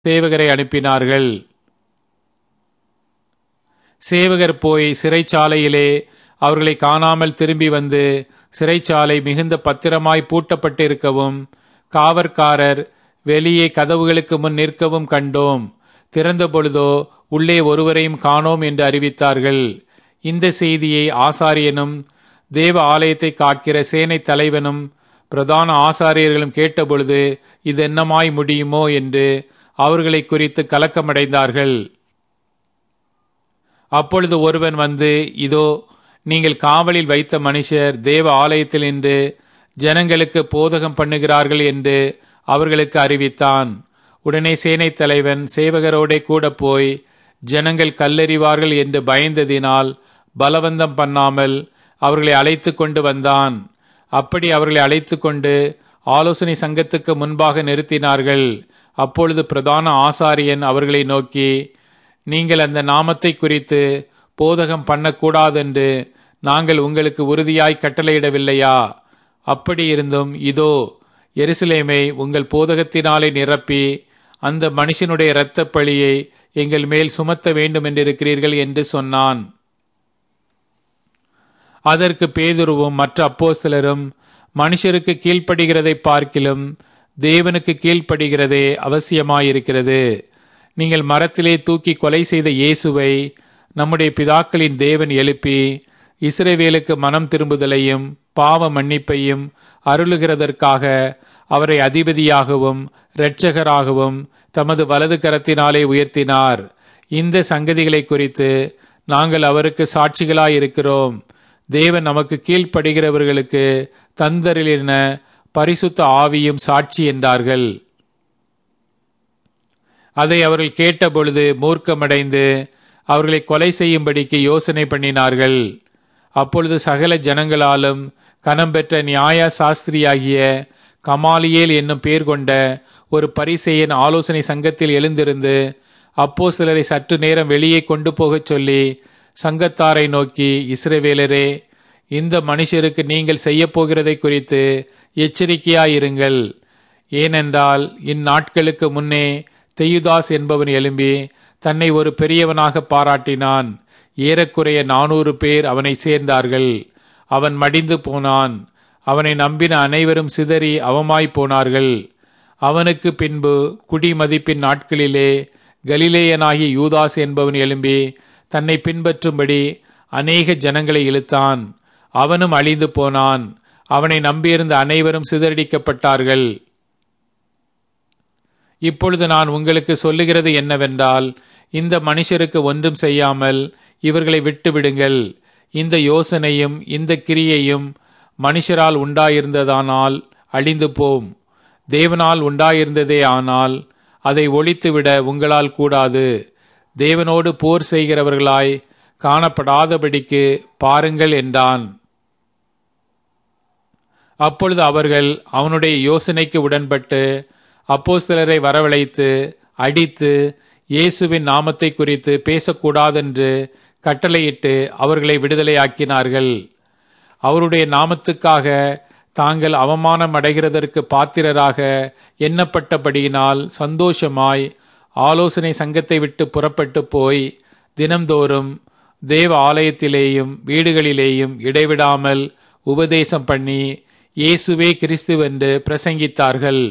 சேவகரை அனுப்பினார்கள் சேவகர் போய் சிறைச்சாலையிலே அவர்களை காணாமல் திரும்பி வந்து சிறைச்சாலை மிகுந்த பத்திரமாய் பூட்டப்பட்டிருக்கவும் காவற்காரர் வெளியே கதவுகளுக்கு முன் நிற்கவும் கண்டோம் திறந்த பொழுதோ உள்ளே ஒருவரையும் காணோம் என்று அறிவித்தார்கள் இந்த செய்தியை ஆசாரியனும் தேவ ஆலயத்தை காக்கிற சேனை தலைவனும் பிரதான ஆசாரியர்களும் கேட்டபொழுது இது என்னமாய் முடியுமோ என்று அவர்களை குறித்து கலக்கமடைந்தார்கள் அப்பொழுது ஒருவன் வந்து இதோ நீங்கள் காவலில் வைத்த மனுஷர் தேவ ஆலயத்தில் நின்று ஜனங்களுக்கு போதகம் பண்ணுகிறார்கள் என்று அவர்களுக்கு அறிவித்தான் உடனே சேனைத் தலைவன் சேவகரோடே கூட போய் ஜனங்கள் கல்லறிவார்கள் என்று பயந்ததினால் பலவந்தம் பண்ணாமல் அவர்களை அழைத்து கொண்டு வந்தான் அப்படி அவர்களை அழைத்து கொண்டு ஆலோசனை சங்கத்துக்கு முன்பாக நிறுத்தினார்கள் அப்பொழுது பிரதான ஆசாரியன் அவர்களை நோக்கி நீங்கள் அந்த நாமத்தை குறித்து போதகம் பண்ணக்கூடாதென்று நாங்கள் உங்களுக்கு உறுதியாய் கட்டளையிடவில்லையா அப்படி இருந்தும் இதோ எருசலேமை உங்கள் போதகத்தினாலே நிரப்பி அந்த மனுஷனுடைய இரத்தப் பழியை எங்கள் மேல் சுமத்த வேண்டும் என்றிருக்கிறீர்கள் என்று சொன்னான் அதற்கு பேதுருவும் மற்ற அப்போஸ்தலரும் மனுஷருக்கு கீழ்ப்படுகிறதை பார்க்கிலும் தேவனுக்கு கீழ்ப்படுகிறதே அவசியமாயிருக்கிறது நீங்கள் மரத்திலே தூக்கி கொலை செய்த இயேசுவை நம்முடைய பிதாக்களின் தேவன் எழுப்பி இஸ்ரேவேலுக்கு மனம் திரும்புதலையும் பாவ மன்னிப்பையும் அருளுகிறதற்காக அவரை அதிபதியாகவும் இரட்சகராகவும் தமது வலது கரத்தினாலே உயர்த்தினார் இந்த சங்கதிகளை குறித்து நாங்கள் அவருக்கு சாட்சிகளாயிருக்கிறோம் தேவன் நமக்கு கீழ்ப்படுகிறவர்களுக்கு தந்தரிலின பரிசுத்த ஆவியும் சாட்சி என்றார்கள் அதை அவர்கள் கேட்டபொழுது மூர்க்கமடைந்து அவர்களை கொலை செய்யும்படிக்கு யோசனை பண்ணினார்கள் அப்பொழுது சகல ஜனங்களாலும் கனம் பெற்ற நியாய சாஸ்திரியாகிய கமாலியேல் என்னும் பேர் கொண்ட ஒரு பரிசெயன் ஆலோசனை சங்கத்தில் எழுந்திருந்து அப்போ சிலரை சற்று நேரம் வெளியே கொண்டு போகச் சொல்லி சங்கத்தாரை நோக்கி இஸ்ரவேலரே இந்த மனுஷருக்கு நீங்கள் செய்யப்போகிறதை குறித்து எச்சரிக்கையாயிருங்கள் ஏனென்றால் இந்நாட்களுக்கு முன்னே தெயுதாஸ் என்பவன் எழும்பி தன்னை ஒரு பெரியவனாக பாராட்டினான் ஏறக்குறைய நானூறு பேர் அவனை சேர்ந்தார்கள் அவன் மடிந்து போனான் அவனை நம்பின அனைவரும் சிதறி அவமாய் போனார்கள் அவனுக்கு பின்பு குடிமதிப்பின் நாட்களிலே கலிலேயனாகிய யூதாஸ் என்பவன் எழும்பி தன்னை பின்பற்றும்படி அநேக ஜனங்களை இழுத்தான் அவனும் அழிந்து போனான் அவனை நம்பியிருந்த அனைவரும் சிதறடிக்கப்பட்டார்கள் இப்பொழுது நான் உங்களுக்கு சொல்லுகிறது என்னவென்றால் இந்த மனுஷருக்கு ஒன்றும் செய்யாமல் இவர்களை விட்டு விடுங்கள் இந்த யோசனையும் இந்த கிரியையும் மனுஷரால் உண்டாயிருந்ததானால் அழிந்து போம் தேவனால் உண்டாயிருந்ததே ஆனால் அதை ஒழித்துவிட உங்களால் கூடாது தேவனோடு போர் செய்கிறவர்களாய் காணப்படாதபடிக்கு பாருங்கள் என்றான் அப்பொழுது அவர்கள் அவனுடைய யோசனைக்கு உடன்பட்டு அப்போஸ்தலரை வரவழைத்து அடித்து இயேசுவின் நாமத்தை குறித்து பேசக்கூடாதென்று கட்டளையிட்டு அவர்களை விடுதலையாக்கினார்கள் அவருடைய நாமத்துக்காக தாங்கள் அவமானம் அடைகிறதற்கு பாத்திரராக எண்ணப்பட்டபடியினால் சந்தோஷமாய் ஆலோசனை சங்கத்தை விட்டு புறப்பட்டு போய் தினம்தோறும் தேவ ஆலயத்திலேயும் வீடுகளிலேயும் இடைவிடாமல் உபதேசம் பண்ணி இயேசுவே கிறிஸ்துவென்று பிரசங்கித்தார்கள்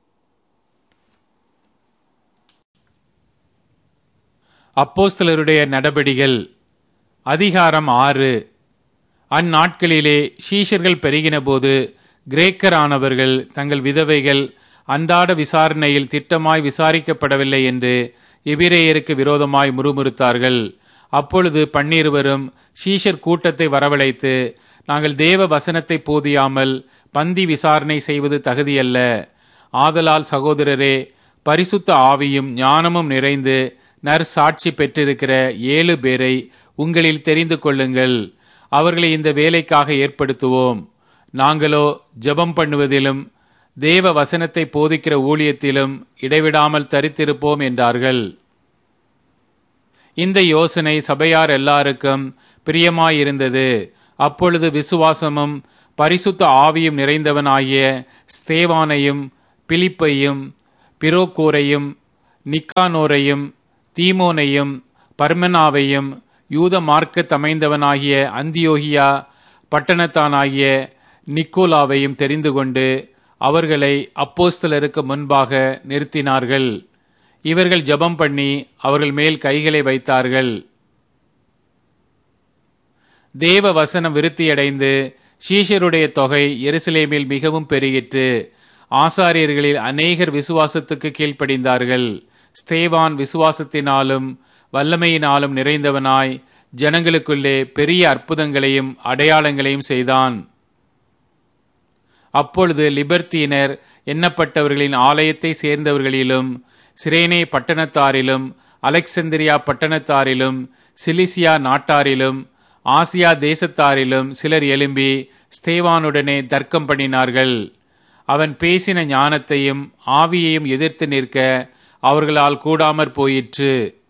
அப்போஸ்தலருடைய நடபடிகள் அதிகாரம் ஆறு அந்நாட்களிலே ஷீஷர்கள் பெருகினபோது கிரேக்கரானவர்கள் தங்கள் விதவைகள் அன்றாட விசாரணையில் திட்டமாய் விசாரிக்கப்படவில்லை என்று எபிரேயருக்கு விரோதமாய் முறுமுறுத்தார்கள் அப்பொழுது பன்னிருவரும் ஷீஷர் கூட்டத்தை வரவழைத்து நாங்கள் தேவ வசனத்தை போதியாமல் பந்தி விசாரணை செய்வது தகுதியல்ல ஆதலால் சகோதரரே பரிசுத்த ஆவியும் ஞானமும் நிறைந்து நற்சாட்சி பெற்றிருக்கிற ஏழு பேரை உங்களில் தெரிந்து கொள்ளுங்கள் அவர்களை இந்த வேலைக்காக ஏற்படுத்துவோம் நாங்களோ ஜெபம் பண்ணுவதிலும் தேவ வசனத்தை போதிக்கிற ஊழியத்திலும் இடைவிடாமல் தரித்திருப்போம் என்றார்கள் இந்த யோசனை சபையார் எல்லாருக்கும் பிரியமாயிருந்தது அப்பொழுது விசுவாசமும் பரிசுத்த ஆவியும் நிறைந்தவனாகிய ஸ்தேவானையும் பிலிப்பையும் பிரோக்கோரையும் நிக்கானோரையும் தீமோனையும் பர்மனாவையும் யூத மார்க்க தமைந்தவனாகிய அந்தியோகியா பட்டணத்தானாகிய நிக்கோலாவையும் தெரிந்து கொண்டு அவர்களை அப்போஸ்தலருக்கு முன்பாக நிறுத்தினார்கள் இவர்கள் ஜெபம் பண்ணி அவர்கள் மேல் கைகளை வைத்தார்கள் தேவ வசனம் விருத்தியடைந்து சீஷருடைய தொகை எருசலேமில் மிகவும் பெருகிற்று ஆசாரியர்களில் அநேகர் விசுவாசத்துக்கு கீழ்ப்படிந்தார்கள் ஸ்தேவான் விசுவாசத்தினாலும் வல்லமையினாலும் நிறைந்தவனாய் ஜனங்களுக்குள்ளே பெரிய அற்புதங்களையும் அடையாளங்களையும் செய்தான் அப்பொழுது லிபர்த்தீனர் எண்ணப்பட்டவர்களின் ஆலயத்தை சேர்ந்தவர்களிலும் சிரேனே பட்டணத்தாரிலும் அலெக்சந்திரியா பட்டணத்தாரிலும் சிலிசியா நாட்டாரிலும் ஆசியா தேசத்தாரிலும் சிலர் எழும்பி ஸ்தேவானுடனே தர்க்கம் பண்ணினார்கள் அவன் பேசின ஞானத்தையும் ஆவியையும் எதிர்த்து நிற்க அவர்களால் கூடாமற் போயிற்று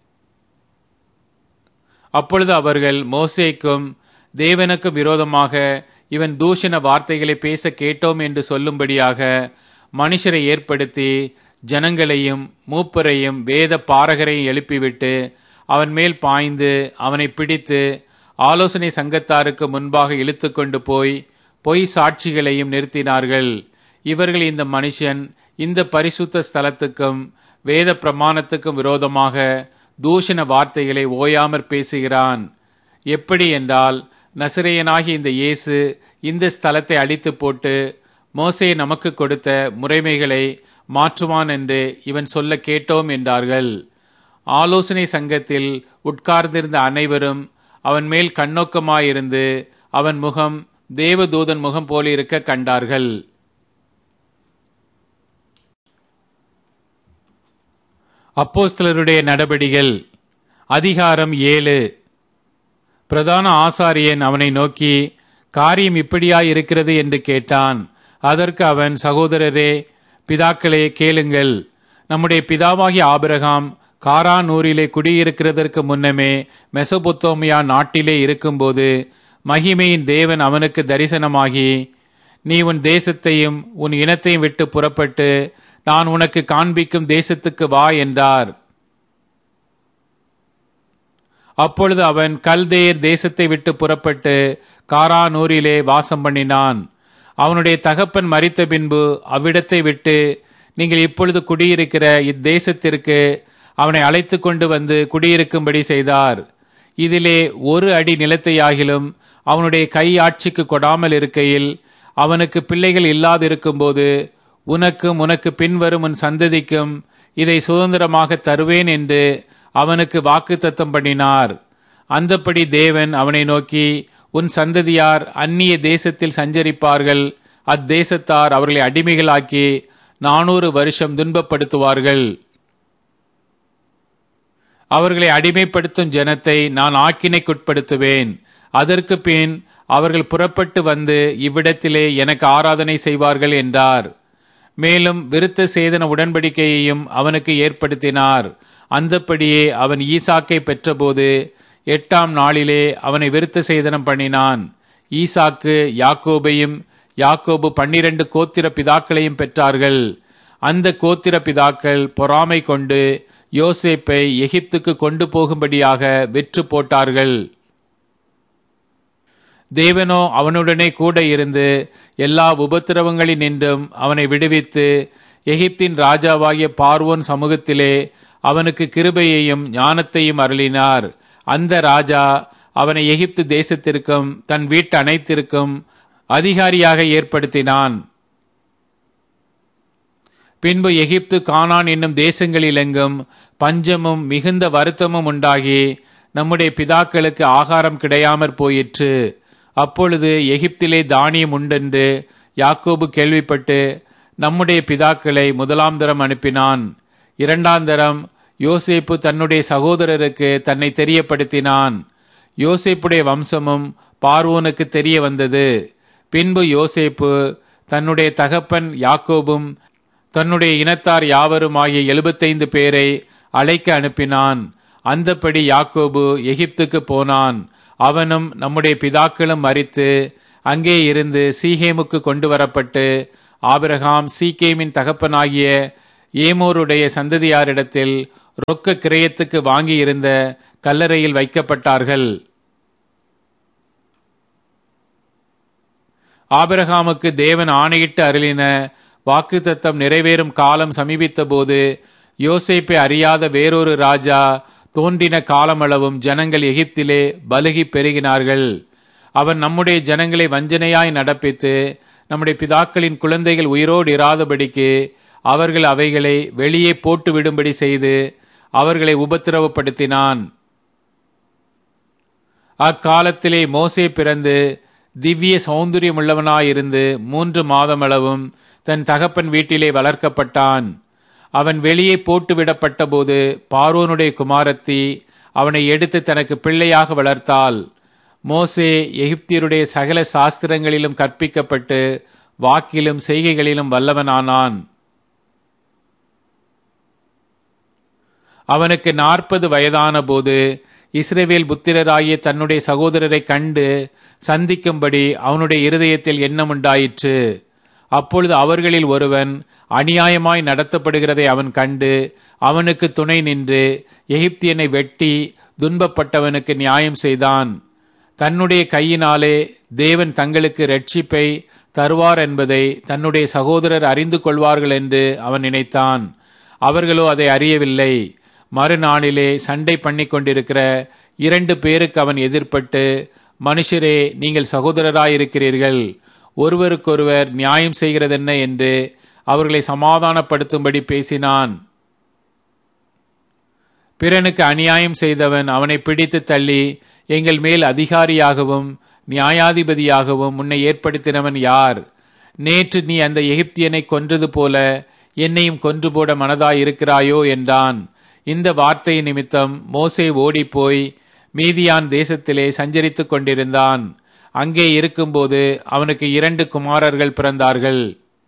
அப்பொழுது அவர்கள் மோசேக்கும் தேவனுக்கும் விரோதமாக இவன் தூஷண வார்த்தைகளை பேச கேட்டோம் என்று சொல்லும்படியாக மனுஷரை ஏற்படுத்தி ஜனங்களையும் மூப்பரையும் வேத பாரகரையும் எழுப்பிவிட்டு அவன் மேல் பாய்ந்து அவனை பிடித்து ஆலோசனை சங்கத்தாருக்கு முன்பாக இழுத்து கொண்டு போய் பொய் சாட்சிகளையும் நிறுத்தினார்கள் இவர்கள் இந்த மனுஷன் இந்த பரிசுத்த ஸ்தலத்துக்கும் வேத பிரமாணத்துக்கும் விரோதமாக தூஷண வார்த்தைகளை ஓயாமற் பேசுகிறான் எப்படி என்றால் நசிரையனாகி இந்த இயேசு இந்த ஸ்தலத்தை அழித்து போட்டு மோசே நமக்கு கொடுத்த முறைமைகளை மாற்றுவான் என்று இவன் சொல்ல கேட்டோம் என்றார்கள் ஆலோசனை சங்கத்தில் உட்கார்ந்திருந்த அனைவரும் அவன் மேல் கண்ணோக்கமாயிருந்து அவன் முகம் தேவதூதன் முகம் போலிருக்க கண்டார்கள் அப்போஸ்தலருடைய நடபடிகள் அதிகாரம் ஏழு பிரதான ஆசாரியன் அவனை நோக்கி காரியம் இப்படியாய் இருக்கிறது என்று கேட்டான் அதற்கு அவன் சகோதரரே பிதாக்களே கேளுங்கள் நம்முடைய பிதாவாகிய ஆபிரகாம் காரானூரிலே குடியிருக்கிறதற்கு முன்னமே மெசபொத்தோமியா நாட்டிலே இருக்கும்போது மகிமையின் தேவன் அவனுக்கு தரிசனமாகி நீ உன் தேசத்தையும் உன் இனத்தையும் விட்டு புறப்பட்டு நான் உனக்கு காண்பிக்கும் தேசத்துக்கு வா என்றார் அப்பொழுது அவன் கல்தேர் தேசத்தை விட்டு புறப்பட்டு காரானூரிலே வாசம் பண்ணினான் அவனுடைய தகப்பன் மறித்த பின்பு அவ்விடத்தை விட்டு நீங்கள் இப்பொழுது குடியிருக்கிற இத்தேசத்திற்கு அவனை அழைத்து கொண்டு வந்து குடியிருக்கும்படி செய்தார் இதிலே ஒரு அடி நிலத்தையாகிலும் அவனுடைய கை ஆட்சிக்கு கொடாமல் இருக்கையில் அவனுக்கு பிள்ளைகள் இல்லாதிருக்கும்போது உனக்கும் உனக்கு பின்வரும் உன் சந்ததிக்கும் இதை சுதந்திரமாக தருவேன் என்று அவனுக்கு வாக்கு தத்தம் பண்ணினார் அந்தப்படி தேவன் அவனை நோக்கி உன் சந்ததியார் அந்நிய தேசத்தில் சஞ்சரிப்பார்கள் அத்தேசத்தார் அவர்களை அடிமைகளாக்கி நானூறு வருஷம் துன்பப்படுத்துவார்கள் அவர்களை அடிமைப்படுத்தும் ஜனத்தை நான் ஆக்கினைக்குட்படுத்துவேன் அதற்கு பின் அவர்கள் புறப்பட்டு வந்து இவ்விடத்திலே எனக்கு ஆராதனை செய்வார்கள் என்றார் மேலும் விருத்த சேதன உடன்படிக்கையையும் அவனுக்கு ஏற்படுத்தினார் அந்தப்படியே அவன் ஈசாக்கை பெற்றபோது எட்டாம் நாளிலே அவனை விருத்த சேதனம் பண்ணினான் ஈசாக்கு யாக்கோபையும் யாக்கோபு பன்னிரண்டு கோத்திர பிதாக்களையும் பெற்றார்கள் அந்த கோத்திர பிதாக்கள் பொறாமை கொண்டு யோசேப்பை எகிப்துக்கு கொண்டு போகும்படியாக வெற்று போட்டார்கள் தேவனோ அவனுடனே கூட இருந்து எல்லா உபத்திரவங்களில் நின்றும் அவனை விடுவித்து எகிப்தின் ராஜாவாகிய பார்வோன் சமூகத்திலே அவனுக்கு கிருபையையும் ஞானத்தையும் அருளினார் அந்த ராஜா அவனை எகிப்து தேசத்திற்கும் தன் வீட்டு அனைத்திற்கும் அதிகாரியாக ஏற்படுத்தினான் பின்பு எகிப்து கானான் என்னும் தேசங்களிலெங்கும் பஞ்சமும் மிகுந்த வருத்தமும் உண்டாகி நம்முடைய பிதாக்களுக்கு ஆகாரம் கிடையாமற் போயிற்று அப்பொழுது எகிப்திலே தானியம் உண்டென்று யாக்கோபு கேள்விப்பட்டு நம்முடைய பிதாக்களை முதலாம் தரம் அனுப்பினான் இரண்டாம் தரம் யோசேப்பு தன்னுடைய சகோதரருக்கு தன்னை தெரியப்படுத்தினான் யோசேப்புடைய வம்சமும் பார்வோனுக்கு தெரிய வந்தது பின்பு யோசேப்பு தன்னுடைய தகப்பன் யாக்கோபும் தன்னுடைய இனத்தார் யாவரும் ஆகிய எழுபத்தைந்து பேரை அழைக்க அனுப்பினான் அந்தப்படி யாக்கோபு எகிப்துக்கு போனான் அவனும் நம்முடைய பிதாக்களும் மறித்து அங்கே இருந்து சீகேமுக்கு கொண்டு வரப்பட்டு ஆபிரகாம் சீகேமின் தகப்பனாகிய ஏமோருடைய சந்ததியாரிடத்தில் ரொக்க கிரயத்துக்கு வாங்கியிருந்த கல்லறையில் வைக்கப்பட்டார்கள் ஆபிரகாமுக்கு தேவன் ஆணையிட்டு அருளின வாக்குத்தத்தம் நிறைவேறும் காலம் சமீபித்த போது யோசேப்பை அறியாத வேறொரு ராஜா தோன்றின காலமளவும் ஜனங்கள் எகிப்திலே பலுகி பெருகினார்கள் அவன் நம்முடைய ஜனங்களை வஞ்சனையாய் நடப்பித்து நம்முடைய பிதாக்களின் குழந்தைகள் உயிரோடு இராதபடிக்கு அவர்கள் அவைகளை வெளியே போட்டு விடும்படி செய்து அவர்களை உபத்திரவப்படுத்தினான் அக்காலத்திலே மோசே பிறந்து திவ்ய சௌந்தரியமுள்ளவனாயிருந்து மூன்று மாதமளவும் தன் தகப்பன் வீட்டிலே வளர்க்கப்பட்டான் அவன் வெளியே போட்டுவிடப்பட்ட போது பார்வோனுடைய குமாரத்தி அவனை எடுத்து தனக்கு பிள்ளையாக வளர்த்தாள் மோசே எகிப்தியருடைய சகல சாஸ்திரங்களிலும் கற்பிக்கப்பட்டு வாக்கிலும் செய்கைகளிலும் வல்லவனானான் அவனுக்கு நாற்பது வயதான போது இஸ்ரேவேல் புத்திரராகிய தன்னுடைய சகோதரரை கண்டு சந்திக்கும்படி அவனுடைய இருதயத்தில் எண்ணம் உண்டாயிற்று அப்பொழுது அவர்களில் ஒருவன் அநியாயமாய் நடத்தப்படுகிறதை அவன் கண்டு அவனுக்கு துணை நின்று எகிப்தியனை வெட்டி துன்பப்பட்டவனுக்கு நியாயம் செய்தான் தன்னுடைய கையினாலே தேவன் தங்களுக்கு ரட்சிப்பை தருவார் என்பதை தன்னுடைய சகோதரர் அறிந்து கொள்வார்கள் என்று அவன் நினைத்தான் அவர்களோ அதை அறியவில்லை மறுநாளிலே சண்டை பண்ணி கொண்டிருக்கிற இரண்டு பேருக்கு அவன் எதிர்பட்டு மனுஷரே நீங்கள் சகோதரராயிருக்கிறீர்கள் ஒருவருக்கொருவர் நியாயம் செய்கிறதென்ன என்று அவர்களை சமாதானப்படுத்தும்படி பேசினான் பிறனுக்கு அநியாயம் செய்தவன் அவனை பிடித்து தள்ளி எங்கள் மேல் அதிகாரியாகவும் நியாயாதிபதியாகவும் உன்னை ஏற்படுத்தினவன் யார் நேற்று நீ அந்த எகிப்தியனை கொன்றது போல என்னையும் கொன்று போட மனதாய் இருக்கிறாயோ என்றான் இந்த வார்த்தை நிமித்தம் மோசே ஓடிப்போய் மீதியான் தேசத்திலே சஞ்சரித்துக் கொண்டிருந்தான் அங்கே இருக்கும்போது அவனுக்கு இரண்டு குமாரர்கள் பிறந்தார்கள்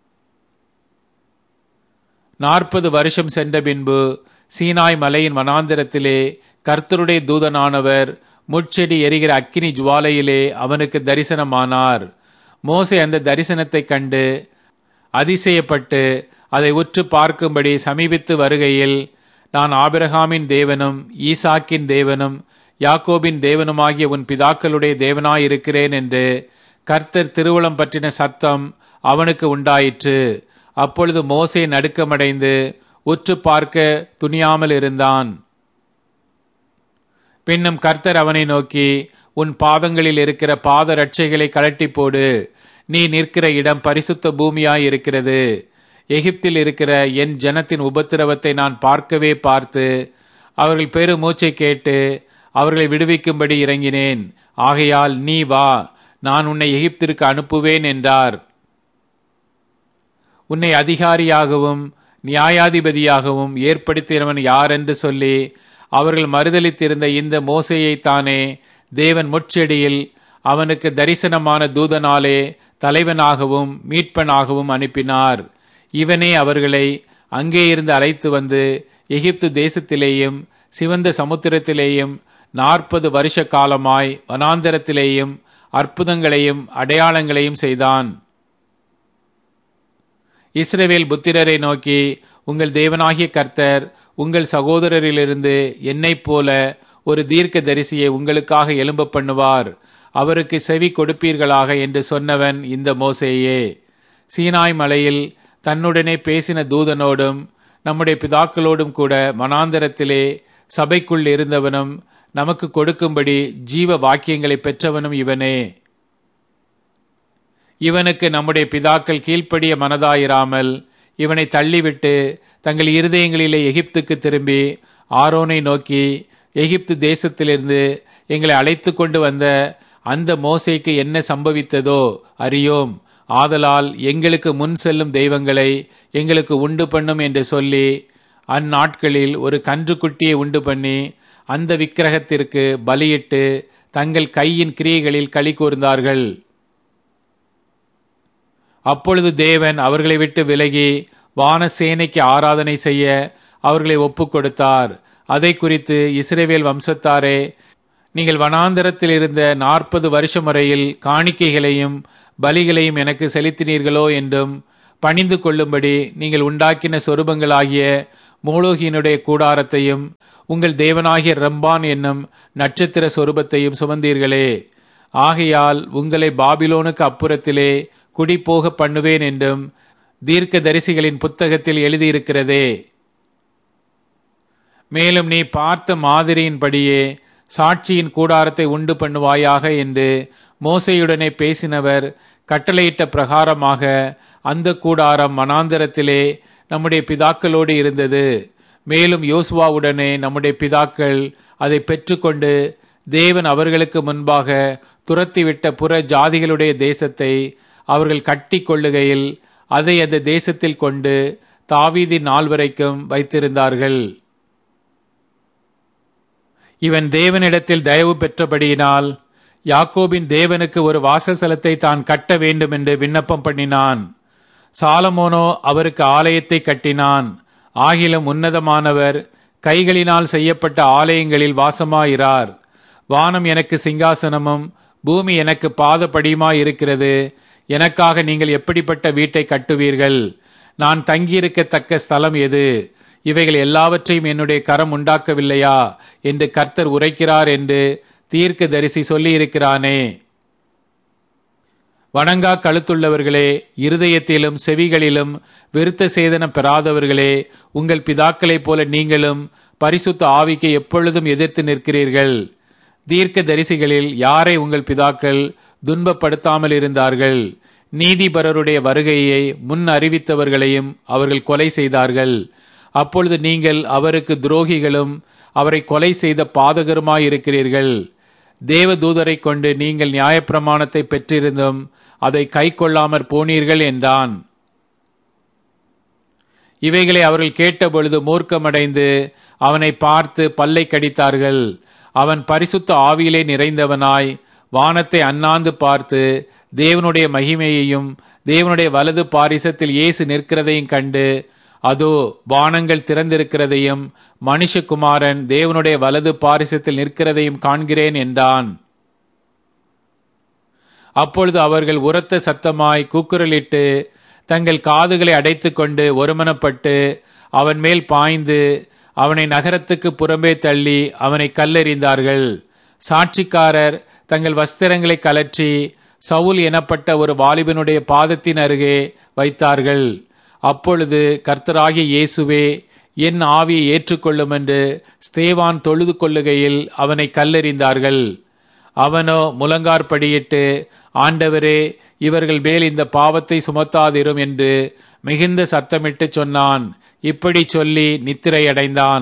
நாற்பது வருஷம் சென்ற பின்பு சீனாய் மலையின் வனாந்திரத்திலே கர்த்தருடைய தூதனானவர் முட்செடி எரிகிற அக்கினி ஜுவாலையிலே அவனுக்கு தரிசனமானார் மோசே அந்த தரிசனத்தை கண்டு அதிசயப்பட்டு அதை உற்று பார்க்கும்படி சமீபித்து வருகையில் நான் ஆபிரகாமின் தேவனும் ஈசாக்கின் தேவனும் யாக்கோபின் தேவனுமாகிய உன் பிதாக்களுடைய தேவனாயிருக்கிறேன் என்று கர்த்தர் திருவுளம் பற்றின சத்தம் அவனுக்கு உண்டாயிற்று அப்பொழுது மோசே நடுக்கமடைந்து உற்று பார்க்க துணியாமல் இருந்தான் பின்னும் கர்த்தர் அவனை நோக்கி உன் பாதங்களில் இருக்கிற பாத ரட்சைகளை கழட்டி போடு நீ நிற்கிற இடம் பரிசுத்த பூமியாய் இருக்கிறது எகிப்தில் இருக்கிற என் ஜனத்தின் உபத்திரவத்தை நான் பார்க்கவே பார்த்து அவர்கள் பெரு மூச்சை கேட்டு அவர்களை விடுவிக்கும்படி இறங்கினேன் ஆகையால் நீ வா நான் உன்னை எகிப்திற்கு அனுப்புவேன் என்றார் உன்னை அதிகாரியாகவும் நியாயாதிபதியாகவும் ஏற்படுத்தினவன் யார் என்று சொல்லி அவர்கள் மறுதளித்திருந்த இந்த மோசையைத்தானே தேவன் முட்செடியில் அவனுக்கு தரிசனமான தூதனாலே தலைவனாகவும் மீட்பனாகவும் அனுப்பினார் இவனே அவர்களை அங்கே இருந்து அழைத்து வந்து எகிப்து தேசத்திலேயும் சிவந்த சமுத்திரத்திலேயும் நாற்பது வருஷ காலமாய் வனாந்தரத்திலேயும் அற்புதங்களையும் அடையாளங்களையும் செய்தான் இஸ்ரவேல் புத்திரரை நோக்கி உங்கள் தேவனாகிய கர்த்தர் உங்கள் சகோதரரிலிருந்து என்னைப் போல ஒரு தீர்க்க தரிசியை உங்களுக்காக எழும்ப பண்ணுவார் அவருக்கு செவி கொடுப்பீர்களாக என்று சொன்னவன் இந்த மோசேயே சீனாய் மலையில் தன்னுடனே பேசின தூதனோடும் நம்முடைய பிதாக்களோடும் கூட மனாந்தரத்திலே சபைக்குள் இருந்தவனும் நமக்கு கொடுக்கும்படி ஜீவ வாக்கியங்களை பெற்றவனும் இவனே இவனுக்கு நம்முடைய பிதாக்கள் கீழ்ப்படிய மனதாயிராமல் இவனை தள்ளிவிட்டு தங்கள் இருதயங்களிலே எகிப்துக்கு திரும்பி ஆரோனை நோக்கி எகிப்து தேசத்திலிருந்து எங்களை அழைத்து கொண்டு வந்த அந்த மோசைக்கு என்ன சம்பவித்ததோ அறியோம் ஆதலால் எங்களுக்கு முன் செல்லும் தெய்வங்களை எங்களுக்கு உண்டு பண்ணும் என்று சொல்லி அந்நாட்களில் ஒரு கன்றுக்குட்டியை உண்டு பண்ணி அந்த விக்கிரகத்திற்கு பலியிட்டு தங்கள் கையின் கிரியைகளில் களி கூர்ந்தார்கள் அப்பொழுது தேவன் அவர்களை விட்டு விலகி வானசேனைக்கு ஆராதனை செய்ய அவர்களை ஒப்புக் கொடுத்தார் அதை குறித்து இஸ்ரேவேல் வம்சத்தாரே நீங்கள் வனாந்தரத்தில் இருந்த நாற்பது வருஷம் வரையில் காணிக்கைகளையும் பலிகளையும் எனக்கு செலுத்தினீர்களோ என்றும் பணிந்து கொள்ளும்படி நீங்கள் உண்டாக்கின சொரூபங்களாகிய மூலோகியினுடைய கூடாரத்தையும் உங்கள் தேவனாகிய ரம்பான் என்னும் நட்சத்திர சொரூபத்தையும் சுமந்தீர்களே ஆகையால் உங்களை பாபிலோனுக்கு அப்புறத்திலே குடிபோக பண்ணுவேன் என்றும் தீர்க்க தரிசிகளின் புத்தகத்தில் எழுதியிருக்கிறதே மேலும் நீ பார்த்த மாதிரியின்படியே சாட்சியின் கூடாரத்தை உண்டு பண்ணுவாயாக என்று மோசையுடனே பேசினவர் கட்டளையிட்ட பிரகாரமாக அந்த கூடாரம் மனாந்தரத்திலே நம்முடைய பிதாக்களோடு இருந்தது மேலும் யோசுவாவுடனே நம்முடைய பிதாக்கள் அதை பெற்றுக்கொண்டு தேவன் அவர்களுக்கு முன்பாக துரத்திவிட்ட புற ஜாதிகளுடைய தேசத்தை அவர்கள் கட்டி கொள்ளுகையில் அதை அந்த தேசத்தில் கொண்டு தாவீதின் நாள் வரைக்கும் வைத்திருந்தார்கள் இவன் தேவனிடத்தில் தயவு பெற்றபடியினால் யாக்கோபின் தேவனுக்கு ஒரு வாசஸ்தலத்தை தான் கட்ட வேண்டும் என்று விண்ணப்பம் பண்ணினான் சாலமோனோ அவருக்கு ஆலயத்தை கட்டினான் ஆகிலும் உன்னதமானவர் கைகளினால் செய்யப்பட்ட ஆலயங்களில் வாசமாயிரார் வானம் எனக்கு சிங்காசனமும் பூமி எனக்கு பாதப்படியுமாயிருக்கிறது எனக்காக நீங்கள் எப்படிப்பட்ட வீட்டை கட்டுவீர்கள் நான் தங்கியிருக்கத்தக்க ஸ்தலம் எது இவைகள் எல்லாவற்றையும் என்னுடைய கரம் உண்டாக்கவில்லையா என்று கர்த்தர் உரைக்கிறார் என்று தீர்க்க தரிசி சொல்லியிருக்கிறானே வணங்கா கழுத்துள்ளவர்களே இருதயத்திலும் செவிகளிலும் விருத்த சேதனம் பெறாதவர்களே உங்கள் பிதாக்களைப் போல நீங்களும் பரிசுத்த ஆவிக்கு எப்பொழுதும் எதிர்த்து நிற்கிறீர்கள் தீர்க்க தரிசிகளில் யாரை உங்கள் பிதாக்கள் துன்பப்படுத்தாமல் இருந்தார்கள் நீதிபரருடைய வருகையை முன் அறிவித்தவர்களையும் அவர்கள் கொலை செய்தார்கள் அப்பொழுது நீங்கள் அவருக்கு துரோகிகளும் அவரை கொலை செய்த பாதகருமாயிருக்கிறீர்கள் தேவ தூதரை கொண்டு நீங்கள் நியாயப்பிரமாணத்தை பெற்றிருந்தும் அதை கை கொள்ளாமற் போனீர்கள் என்றான் இவைகளை அவர்கள் கேட்டபொழுது மூர்க்கமடைந்து அவனை பார்த்து பல்லை கடித்தார்கள் அவன் பரிசுத்த ஆவியிலே நிறைந்தவனாய் வானத்தை அண்ணாந்து பார்த்து தேவனுடைய மகிமையையும் தேவனுடைய வலது பாரிசத்தில் இயேசு நிற்கிறதையும் கண்டு அதோ வானங்கள் திறந்திருக்கிறதையும் மனுஷகுமாரன் தேவனுடைய வலது பாரிசத்தில் நிற்கிறதையும் காண்கிறேன் என்றான் அப்பொழுது அவர்கள் உரத்த சத்தமாய் கூக்குரலிட்டு தங்கள் காதுகளை அடைத்துக் கொண்டு ஒருமனப்பட்டு அவன் மேல் பாய்ந்து அவனை நகரத்துக்கு புறம்பே தள்ளி அவனை கல்லெறிந்தார்கள் சாட்சிக்காரர் தங்கள் வஸ்திரங்களை கலற்றி சவுல் எனப்பட்ட ஒரு வாலிபனுடைய பாதத்தின் அருகே வைத்தார்கள் அப்பொழுது கர்த்தராகிய இயேசுவே என் ஆவியை ஏற்றுக்கொள்ளும் என்று ஸ்தேவான் தொழுது கொள்ளுகையில் அவனை கல்லெறிந்தார்கள் அவனோ முழங்கார்படியிட்டு ஆண்டவரே இவர்கள் மேல் இந்த பாவத்தை சுமத்தாதிரும் என்று மிகுந்த சத்தமிட்டு சொன்னான் இப்படி சொல்லி நித்திரையடைந்தான்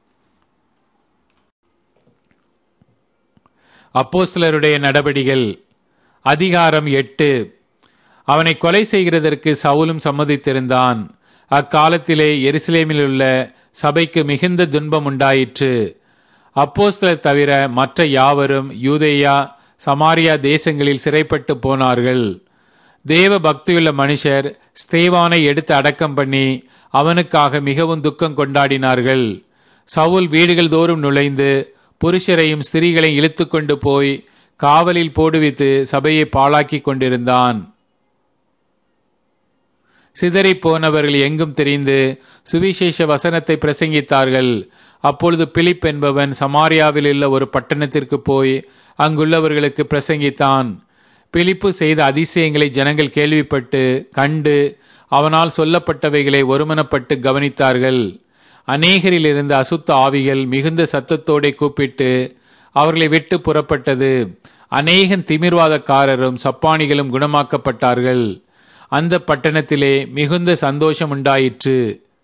அப்போஸ்தலருடைய நடபடிகள் அதிகாரம் எட்டு அவனை கொலை செய்கிறதற்கு சவுலும் சம்மதித்திருந்தான் அக்காலத்திலே எருசலேமில் உள்ள சபைக்கு மிகுந்த துன்பம் உண்டாயிற்று அப்போஸ்தலர் தவிர மற்ற யாவரும் யூதேயா சமாரியா தேசங்களில் சிறைப்பட்டு போனார்கள் தேவ பக்தியுள்ள மனுஷர் ஸ்தேவானை எடுத்து அடக்கம் பண்ணி அவனுக்காக மிகவும் துக்கம் கொண்டாடினார்கள் சவுல் வீடுகள் தோறும் நுழைந்து புருஷரையும் ஸ்திரீகளையும் இழுத்து கொண்டு போய் காவலில் போடுவித்து சபையை பாழாக்கி கொண்டிருந்தான் சிதறி போனவர்கள் எங்கும் தெரிந்து சுவிசேஷ வசனத்தை பிரசங்கித்தார்கள் அப்பொழுது பிலிப் என்பவன் சமாரியாவில் உள்ள ஒரு பட்டணத்திற்கு போய் அங்குள்ளவர்களுக்கு பிரசங்கித்தான் பிலிப்பு செய்த அதிசயங்களை ஜனங்கள் கேள்விப்பட்டு கண்டு அவனால் சொல்லப்பட்டவைகளை ஒருமனப்பட்டு கவனித்தார்கள் அநேகரில் இருந்த அசுத்த ஆவிகள் மிகுந்த சத்தத்தோടെ கூப்பிட்டு அவர்களை விட்டு புறப்பட்டது அநேகன் திமிர்வாதக்காரரும் சப்பானிகளும் குணமாக்கப்பட்டார்கள் அந்த பட்டணத்திலே மிகுந்த சந்தோஷம் உண்டாயிற்று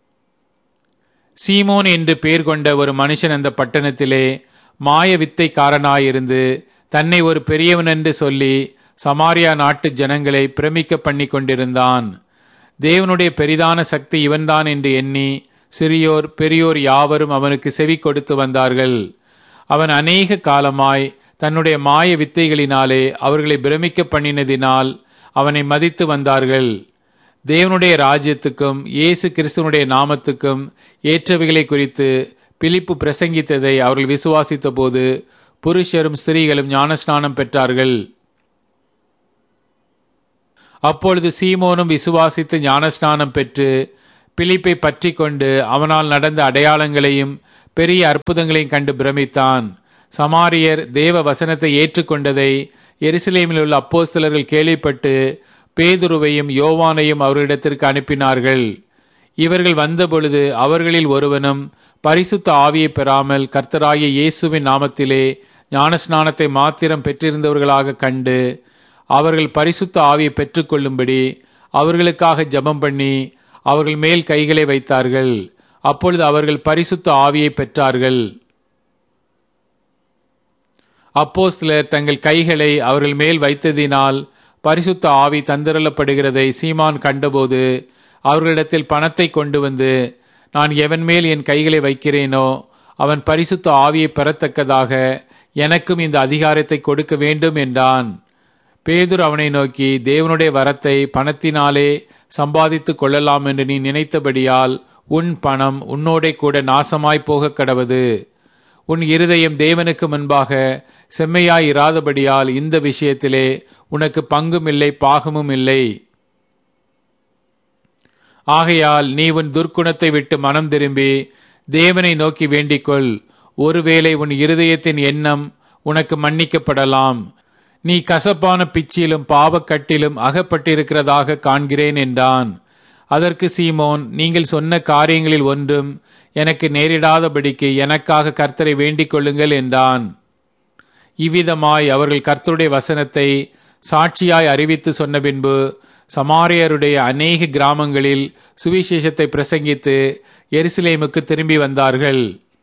சீமோன் என்று பெயர் கொண்ட ஒரு மனுஷன் அந்த பட்டணத்திலே மாய வித்தைக்காரனாயிருந்து தன்னை ஒரு பெரியவன் என்று சொல்லி சமாரியா நாட்டு ஜனங்களை பிரமிக்க பண்ணி கொண்டிருந்தான் தேவனுடைய பெரிதான சக்தி இவன்தான் என்று எண்ணி சிறியோர் பெரியோர் யாவரும் அவனுக்கு செவி கொடுத்து வந்தார்கள் அவன் அநேக காலமாய் தன்னுடைய மாய வித்தைகளினாலே அவர்களை பிரமிக்க பண்ணினதினால் அவனை மதித்து வந்தார்கள் தேவனுடைய ராஜ்யத்துக்கும் இயேசு கிறிஸ்துவனுடைய நாமத்துக்கும் ஏற்றவைகளை குறித்து பிலிப்பு பிரசங்கித்ததை அவர்கள் விசுவாசித்த போது புருஷரும் ஸ்திரீகளும் ஞானஸ்நானம் பெற்றார்கள் அப்பொழுது சீமோனும் விசுவாசித்து ஞானஸ்நானம் பெற்று பிலிப்பை பற்றி கொண்டு அவனால் நடந்த அடையாளங்களையும் பெரிய அற்புதங்களையும் கண்டு பிரமித்தான் சமாரியர் தேவ வசனத்தை ஏற்றுக்கொண்டதை எருசலேமில் உள்ள அப்போஸ்தலர்கள் கேள்விப்பட்டு பேதுருவையும் யோவானையும் அவர்களிடத்திற்கு அனுப்பினார்கள் இவர்கள் வந்தபொழுது அவர்களில் ஒருவனும் பரிசுத்த ஆவியை பெறாமல் கர்த்தராகிய இயேசுவின் நாமத்திலே ஞானஸ்நானத்தை மாத்திரம் பெற்றிருந்தவர்களாக கண்டு அவர்கள் பரிசுத்த ஆவியை பெற்றுக்கொள்ளும்படி அவர்களுக்காக ஜெபம் பண்ணி அவர்கள் மேல் கைகளை வைத்தார்கள் அப்பொழுது அவர்கள் பரிசுத்த ஆவியை பெற்றார்கள் அப்போஸ்தலர் தங்கள் கைகளை அவர்கள் மேல் வைத்ததினால் பரிசுத்த ஆவி தந்திரலப்படுகிறதை சீமான் கண்டபோது அவர்களிடத்தில் பணத்தை கொண்டு வந்து நான் எவன் மேல் என் கைகளை வைக்கிறேனோ அவன் பரிசுத்த ஆவியை பெறத்தக்கதாக எனக்கும் இந்த அதிகாரத்தை கொடுக்க வேண்டும் என்றான் பேதுரு அவனை நோக்கி தேவனுடைய வரத்தை பணத்தினாலே சம்பாதித்துக் கொள்ளலாம் என்று நீ நினைத்தபடியால் உன் பணம் உன்னோடே கூட நாசமாய் போகக் கடவது உன் இருதயம் தேவனுக்கு முன்பாக செம்மையாய் இராதபடியால் இந்த விஷயத்திலே உனக்கு பங்கும் இல்லை பாகமும் இல்லை ஆகையால் நீ உன் துர்க்குணத்தை விட்டு மனம் திரும்பி தேவனை நோக்கி வேண்டிக்கொள் ஒருவேளை உன் இருதயத்தின் எண்ணம் உனக்கு மன்னிக்கப்படலாம் நீ கசப்பான பிச்சிலும் பாவக்கட்டிலும் அகப்பட்டிருக்கிறதாக காண்கிறேன் என்றான் அதற்கு சீமோன் நீங்கள் சொன்ன காரியங்களில் ஒன்றும் எனக்கு நேரிடாதபடிக்கு எனக்காக கர்த்தரை வேண்டிக் கொள்ளுங்கள் என்றான் இவ்விதமாய் அவர்கள் கர்த்தருடைய வசனத்தை சாட்சியாய் அறிவித்து சொன்ன பின்பு சமாரியருடைய அநேக கிராமங்களில் சுவிசேஷத்தை பிரசங்கித்து எருசலேமுக்கு திரும்பி வந்தார்கள்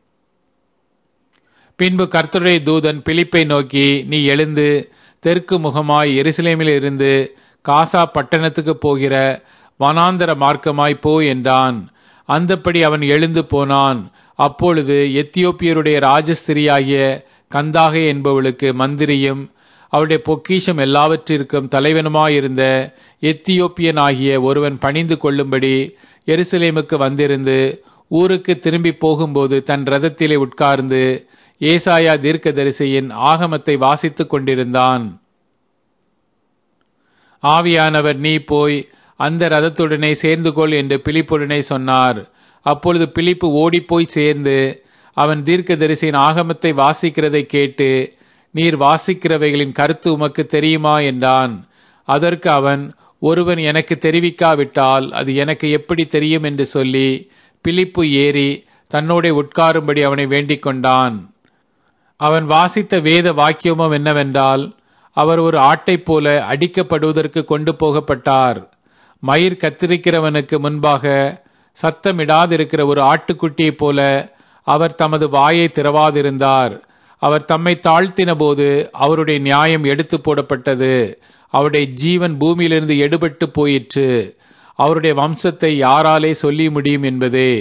பின்பு கர்த்தருடைய தூதன் பிலிப்பை நோக்கி நீ எழுந்து தெற்கு முகமாய் எருசலேமில் இருந்து காசா பட்டணத்துக்கு போகிற வனாந்தர மார்க்கமாய் போ என்றான் அந்தப்படி அவன் எழுந்து போனான் அப்பொழுது எத்தியோப்பியருடைய ராஜஸ்திரியாகிய கந்தாகை என்பவளுக்கு மந்திரியும் அவருடைய பொக்கிஷம் எல்லாவற்றிற்கும் தலைவனுமாயிருந்த எத்தியோப்பியனாகிய ஒருவன் பணிந்து கொள்ளும்படி எருசலேமுக்கு வந்திருந்து ஊருக்கு திரும்பி போகும்போது தன் ரதத்திலே உட்கார்ந்து ஏசாயா தீர்க்கதரிசியின் ஆகமத்தை வாசித்துக் கொண்டிருந்தான் ஆவியானவர் நீ போய் அந்த ரதத்துடனே சேர்ந்து கொள் என்று பிலிப்புடனே சொன்னார் அப்பொழுது பிலிப்பு ஓடிப்போய் சேர்ந்து அவன் தீர்க்கதரிசியின் ஆகமத்தை வாசிக்கிறதை கேட்டு நீர் வாசிக்கிறவைகளின் கருத்து உமக்கு தெரியுமா என்றான் அதற்கு அவன் ஒருவன் எனக்கு தெரிவிக்காவிட்டால் அது எனக்கு எப்படி தெரியும் என்று சொல்லி பிலிப்பு ஏறி தன்னோட உட்காரும்படி அவனை வேண்டிக் கொண்டான் அவன் வாசித்த வேத வாக்கியமும் என்னவென்றால் அவர் ஒரு ஆட்டைப் போல அடிக்கப்படுவதற்கு கொண்டு போகப்பட்டார் மயிர் கத்திரிக்கிறவனுக்கு முன்பாக சத்தமிடாதிருக்கிற ஒரு ஆட்டுக்குட்டியைப் போல அவர் தமது வாயை திறவாதிருந்தார் அவர் தம்மை தாழ்த்தின போது அவருடைய நியாயம் எடுத்து போடப்பட்டது அவருடைய ஜீவன் பூமியிலிருந்து எடுபட்டு போயிற்று அவருடைய வம்சத்தை யாராலே சொல்லி முடியும் என்பதே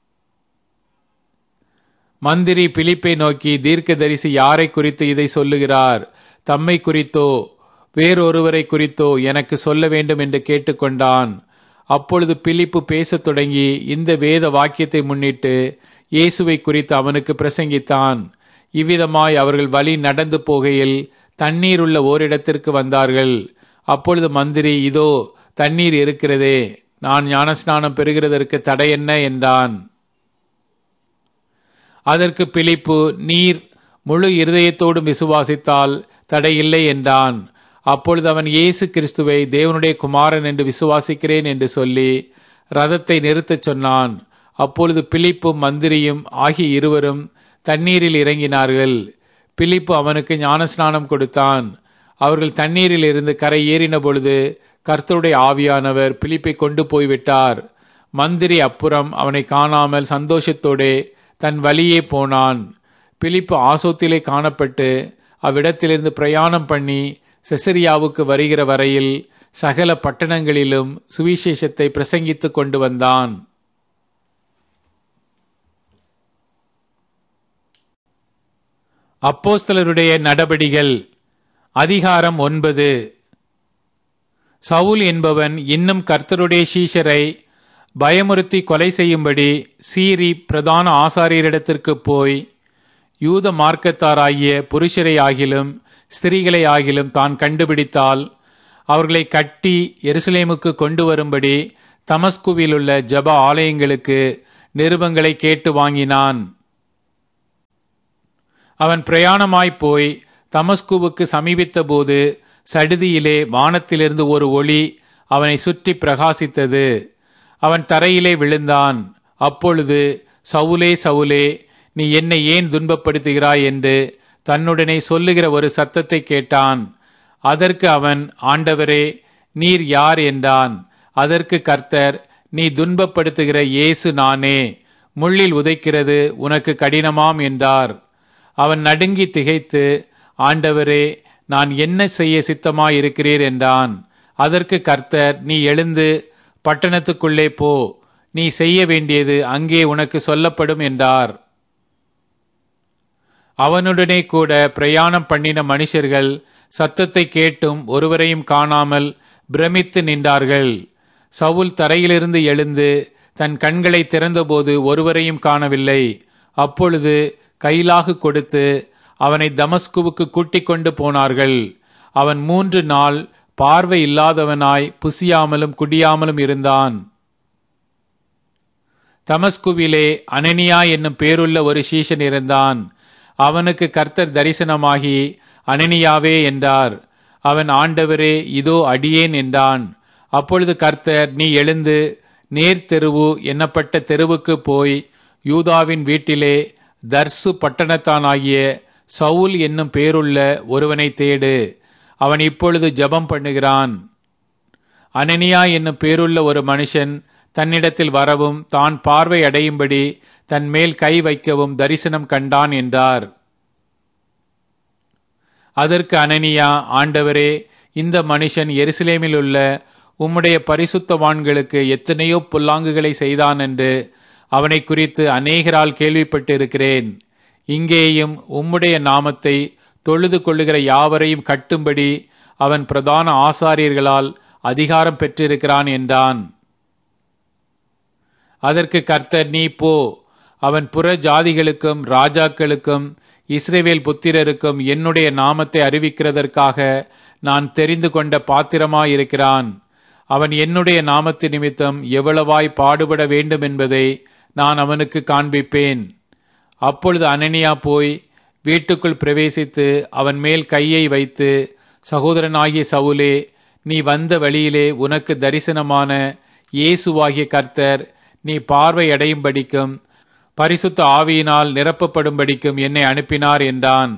மந்திரி பிலிப்பை நோக்கி தீர்க்கதரிசி யாரை குறித்து இதை சொல்லுகிறார் தம்மை குறித்தோ வேறொருவரை குறித்தோ எனக்கு சொல்ல வேண்டும் என்று கேட்டுக்கொண்டான் அப்பொழுது பிலிப்பு பேசத் தொடங்கி இந்த வேத வாக்கியத்தை முன்னிட்டு இயேசுவை குறித்து அவனுக்கு பிரசங்கித்தான் இவ்விதமாய் அவர்கள் வழி நடந்து போகையில் தண்ணீர் உள்ள ஓரிடத்திற்கு வந்தார்கள் அப்பொழுது மந்திரி இதோ தண்ணீர் இருக்கிறதே நான் ஞானஸ்நானம் பெறுகிறதற்கு தடை என்ன என்றான் அதற்கு பிலிப்பு நீர் முழு இருதயத்தோடும் விசுவாசித்தால் தடையில்லை என்றான் அப்பொழுது அவன் இயேசு கிறிஸ்துவை தேவனுடைய குமாரன் என்று விசுவாசிக்கிறேன் என்று சொல்லி ரதத்தை நிறுத்தச் சொன்னான் அப்பொழுது பிலிப்பும் மந்திரியும் ஆகிய இருவரும் தண்ணீரில் இறங்கினார்கள் பிலிப்பு அவனுக்கு ஞானஸ்நானம் கொடுத்தான் அவர்கள் தண்ணீரில் இருந்து கரை ஏறின பொழுது கர்த்தருடைய ஆவியானவர் பிலிப்பை கொண்டு போய்விட்டார் மந்திரி அப்புறம் அவனை காணாமல் சந்தோஷத்தோடே தன் வழியே போனான் பிலிப்பு ஆசோத்திலே காணப்பட்டு அவ்விடத்திலிருந்து பிரயாணம் பண்ணி செசரியாவுக்கு வருகிற வரையில் சகல பட்டணங்களிலும் சுவிசேஷத்தை பிரசங்கித்துக் கொண்டு வந்தான் அப்போஸ்தலருடைய நடபடிகள் அதிகாரம் ஒன்பது சவுல் என்பவன் இன்னும் கர்த்தருடைய சீஷரை பயமுறுத்தி கொலை செய்யும்படி சீரி பிரதான ஆசாரியரிடத்திற்கு போய் யூத மார்க்கத்தாராகிய புருஷரை ஆகிலும் ஸ்திரீகளை ஆகிலும் தான் கண்டுபிடித்தால் அவர்களை கட்டி எருசலேமுக்கு கொண்டு வரும்படி தமஸ்குவிலுள்ள ஜப ஆலயங்களுக்கு நிருபங்களை கேட்டு வாங்கினான் அவன் பிரயாணமாய்ப் போய் தமஸ்குவுக்கு சமீபித்த போது சடுதியிலே வானத்திலிருந்து ஒரு ஒளி அவனை சுற்றி பிரகாசித்தது அவன் தரையிலே விழுந்தான் அப்பொழுது சவுலே சவுலே நீ என்னை ஏன் துன்பப்படுத்துகிறாய் என்று தன்னுடனே சொல்லுகிற ஒரு சத்தத்தை கேட்டான் அதற்கு அவன் ஆண்டவரே நீர் யார் என்றான் அதற்கு கர்த்தர் நீ துன்பப்படுத்துகிற இயேசு நானே முள்ளில் உதைக்கிறது உனக்கு கடினமாம் என்றார் அவன் நடுங்கி திகைத்து ஆண்டவரே நான் என்ன செய்ய சித்தமாயிருக்கிறீர் என்றான் அதற்கு கர்த்தர் நீ எழுந்து பட்டணத்துக்குள்ளே போ நீ செய்ய வேண்டியது அங்கே உனக்கு சொல்லப்படும் என்றார் அவனுடனே கூட பிரயாணம் பண்ணின மனுஷர்கள் சத்தத்தை கேட்டும் ஒருவரையும் காணாமல் பிரமித்து நின்றார்கள் சவுல் தரையிலிருந்து எழுந்து தன் கண்களை திறந்தபோது ஒருவரையும் காணவில்லை அப்பொழுது கைலாகு கொடுத்து அவனை தமஸ்குவுக்கு கூட்டிக் கொண்டு போனார்கள் அவன் மூன்று நாள் பார்வை இல்லாதவனாய் புசியாமலும் குடியாமலும் இருந்தான் தமஸ்குவிலே அனனியா என்னும் பேருள்ள ஒரு சீஷன் இருந்தான் அவனுக்கு கர்த்தர் தரிசனமாகி அனனியாவே என்றார் அவன் ஆண்டவரே இதோ அடியேன் என்றான் அப்பொழுது கர்த்தர் நீ எழுந்து நேர் தெருவு என்னப்பட்ட தெருவுக்கு போய் யூதாவின் வீட்டிலே தர்சு பட்டணத்தானாகிய சவுல் என்னும் பேருள்ள ஒருவனை தேடு அவன் இப்பொழுது ஜெபம் பண்ணுகிறான் அனனியா என்னும் பேருள்ள ஒரு மனுஷன் தன்னிடத்தில் வரவும் தான் பார்வை அடையும்படி தன் மேல் கை வைக்கவும் தரிசனம் கண்டான் என்றார் அதற்கு அனனியா ஆண்டவரே இந்த மனுஷன் எருசலேமில் உள்ள உம்முடைய பரிசுத்தவான்களுக்கு எத்தனையோ புல்லாங்குகளை செய்தான் என்று அவனை குறித்து அநேகரால் கேள்விப்பட்டிருக்கிறேன் இங்கேயும் உம்முடைய நாமத்தை தொழுது கொள்ளுகிற யாவரையும் கட்டும்படி அவன் பிரதான ஆசாரியர்களால் அதிகாரம் பெற்றிருக்கிறான் என்றான் அதற்கு கர்த்தர் நீ போ அவன் புற ஜாதிகளுக்கும் ராஜாக்களுக்கும் இஸ்ரேவேல் புத்திரருக்கும் என்னுடைய நாமத்தை அறிவிக்கிறதற்காக நான் தெரிந்து கொண்ட பாத்திரமாயிருக்கிறான் அவன் என்னுடைய நாமத்து நிமித்தம் எவ்வளவாய் பாடுபட வேண்டும் என்பதை நான் அவனுக்கு காண்பிப்பேன் அப்பொழுது அனனியா போய் வீட்டுக்குள் பிரவேசித்து அவன் மேல் கையை வைத்து சகோதரனாகிய சவுலே நீ வந்த வழியிலே உனக்கு தரிசனமான இயேசுவாகிய கர்த்தர் நீ பார்வை அடையும்படிக்கும் பரிசுத்த ஆவியினால் நிரப்பப்படும்படிக்கும் என்னை அனுப்பினார் என்றான்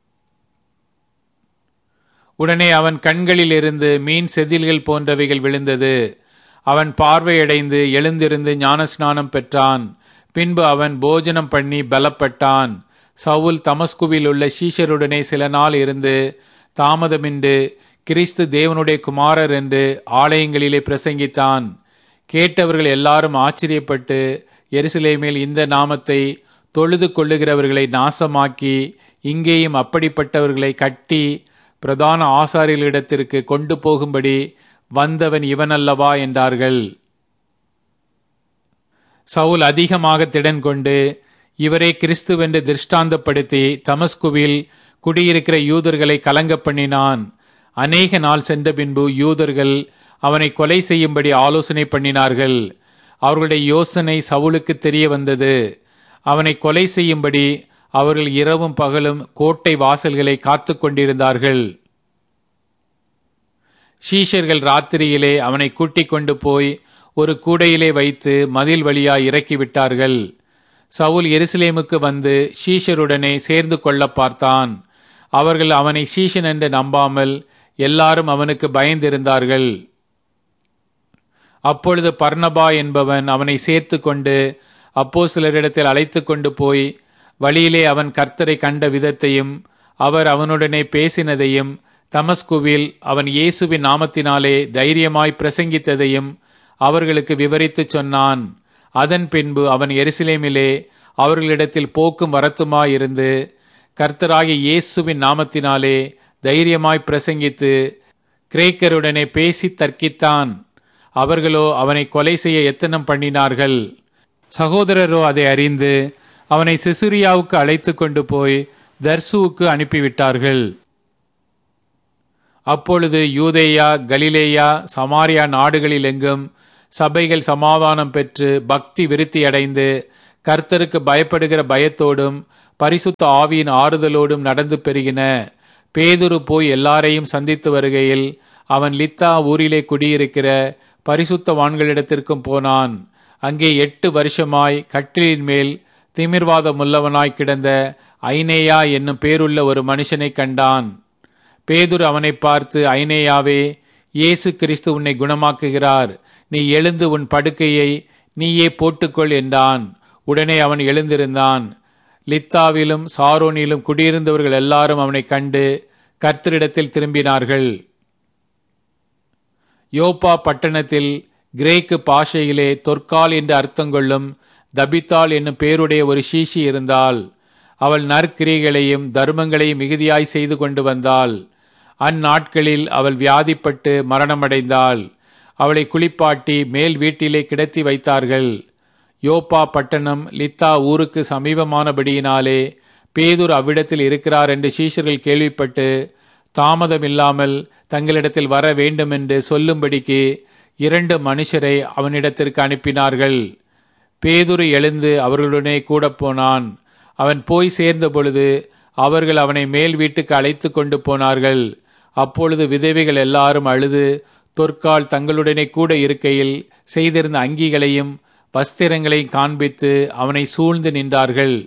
உடனே அவன் கண்களில் இருந்து மீன் செதில்கள் போன்றவைகள் விழுந்தது அவன் பார்வையடைந்து எழுந்திருந்து ஞானஸ்நானம் பெற்றான் பின்பு அவன் போஜனம் பண்ணி பலப்பட்டான் சவுல் தமஸ்குவில் உள்ள சீஷருடனே சில நாள் இருந்து தாமதமின்றி கிறிஸ்து தேவனுடைய குமாரர் என்று ஆலயங்களிலே பிரசங்கித்தான் கேட்டவர்கள் எல்லாரும் ஆச்சரியப்பட்டு எருசலேமில் இந்த நாமத்தை தொழுது கொள்ளுகிறவர்களை நாசமாக்கி இங்கேயும் அப்படிப்பட்டவர்களை கட்டி பிரதான ஆசாரியர்களிடத்திற்கு கொண்டு போகும்படி வந்தவன் இவனல்லவா என்றார்கள் சவுல் அதிகமாக திடன் கொண்டு இவரை கிறிஸ்துவென்று திருஷ்டாந்தப்படுத்தி தமஸ்குவில் குடியிருக்கிற யூதர்களை கலங்க பண்ணினான் அநேக நாள் சென்ற பின்பு யூதர்கள் அவனை கொலை செய்யும்படி ஆலோசனை பண்ணினார்கள் அவர்களுடைய யோசனை சவுலுக்கு தெரிய வந்தது அவனை கொலை செய்யும்படி அவர்கள் இரவும் பகலும் கோட்டை வாசல்களை காத்து கொண்டிருந்தார்கள் ஷீஷர்கள் ராத்திரியிலே அவனை கூட்டிக் கொண்டு போய் ஒரு கூடையிலே வைத்து மதில் வழியாய் இறக்கிவிட்டார்கள் சவுல் எருசலேமுக்கு வந்து ஷீஷருடனே சேர்ந்து கொள்ள பார்த்தான் அவர்கள் அவனை ஷீஷன் என்று நம்பாமல் எல்லாரும் அவனுக்கு பயந்திருந்தார்கள் அப்பொழுது பர்ணபா என்பவன் அவனை சேர்த்து கொண்டு அப்போ சிலரிடத்தில் அழைத்து கொண்டு போய் வழியிலே அவன் கர்த்தரை கண்ட விதத்தையும் அவர் அவனுடனே பேசினதையும் தமஸ்குவில் அவன் இயேசுவின் நாமத்தினாலே தைரியமாய் பிரசங்கித்ததையும் அவர்களுக்கு விவரித்துச் சொன்னான் அதன் பின்பு அவன் எருசலேமிலே அவர்களிடத்தில் போக்கும் வரத்துமாயிருந்து கர்த்தராகிய இயேசுவின் நாமத்தினாலே தைரியமாய் பிரசங்கித்து கிரேக்கருடனே பேசி தர்க்கித்தான் அவர்களோ அவனை கொலை செய்ய எத்தனம் பண்ணினார்கள் சகோதரரோ அதை அறிந்து அவனை சிசுரியாவுக்கு அழைத்து கொண்டு போய் தர்சுவுக்கு அனுப்பிவிட்டார்கள் அப்பொழுது யூதேயா கலிலேயா சமாரியா நாடுகளிலெங்கும் சபைகள் சமாதானம் பெற்று பக்தி விருத்தியடைந்து கர்த்தருக்கு பயப்படுகிற பயத்தோடும் பரிசுத்த ஆவியின் ஆறுதலோடும் நடந்து பெருகின பேதுரு போய் எல்லாரையும் சந்தித்து வருகையில் அவன் லித்தா ஊரிலே குடியிருக்கிற பரிசுத்தவான்களிடத்திற்கும் போனான் அங்கே எட்டு வருஷமாய் கட்டிலின் மேல் திமிர்வாதமுள்ளவனாய் கிடந்த ஐனேயா என்னும் பேருள்ள ஒரு மனுஷனை கண்டான் பேதுரு அவனை பார்த்து ஐனேயாவே இயேசு கிறிஸ்து உன்னை குணமாக்குகிறார் நீ எழுந்து உன் படுக்கையை நீயே போட்டுக்கொள் என்றான் உடனே அவன் எழுந்திருந்தான் லித்தாவிலும் சாரோனிலும் குடியிருந்தவர்கள் எல்லாரும் அவனை கண்டு கர்த்தரிடத்தில் திரும்பினார்கள் யோப்பா பட்டணத்தில் கிரேக்கு பாஷையிலே தொற்கால் என்று அர்த்தம் கொள்ளும் தபித்தாள் என்னும் பேருடைய ஒரு சீஷி இருந்தாள் அவள் நற்கிரிகளையும் தர்மங்களையும் மிகுதியாய் செய்து கொண்டு வந்தாள் அந்நாட்களில் அவள் வியாதிப்பட்டு மரணமடைந்தாள் அவளை குளிப்பாட்டி மேல் வீட்டிலே கிடத்தி வைத்தார்கள் யோப்பா பட்டணம் லித்தா ஊருக்கு சமீபமானபடியினாலே பேதுர் அவ்விடத்தில் இருக்கிறார் என்று சீஷர்கள் கேள்விப்பட்டு தாமதமில்லாமல் தங்களிடத்தில் வர வேண்டுமென்று சொல்லும்படிக்கு இரண்டு மனுஷரை அவனிடத்திற்கு அனுப்பினார்கள் பேதுரு எழுந்து அவர்களுடனே கூட போனான் அவன் போய் சேர்ந்த பொழுது அவர்கள் அவனை மேல் வீட்டுக்கு அழைத்து கொண்டு போனார்கள் அப்பொழுது விதவைகள் எல்லாரும் அழுது தொற்கால் தங்களுடனே கூட இருக்கையில் செய்திருந்த அங்கிகளையும் வஸ்திரங்களையும் காண்பித்து அவனை சூழ்ந்து நின்றார்கள்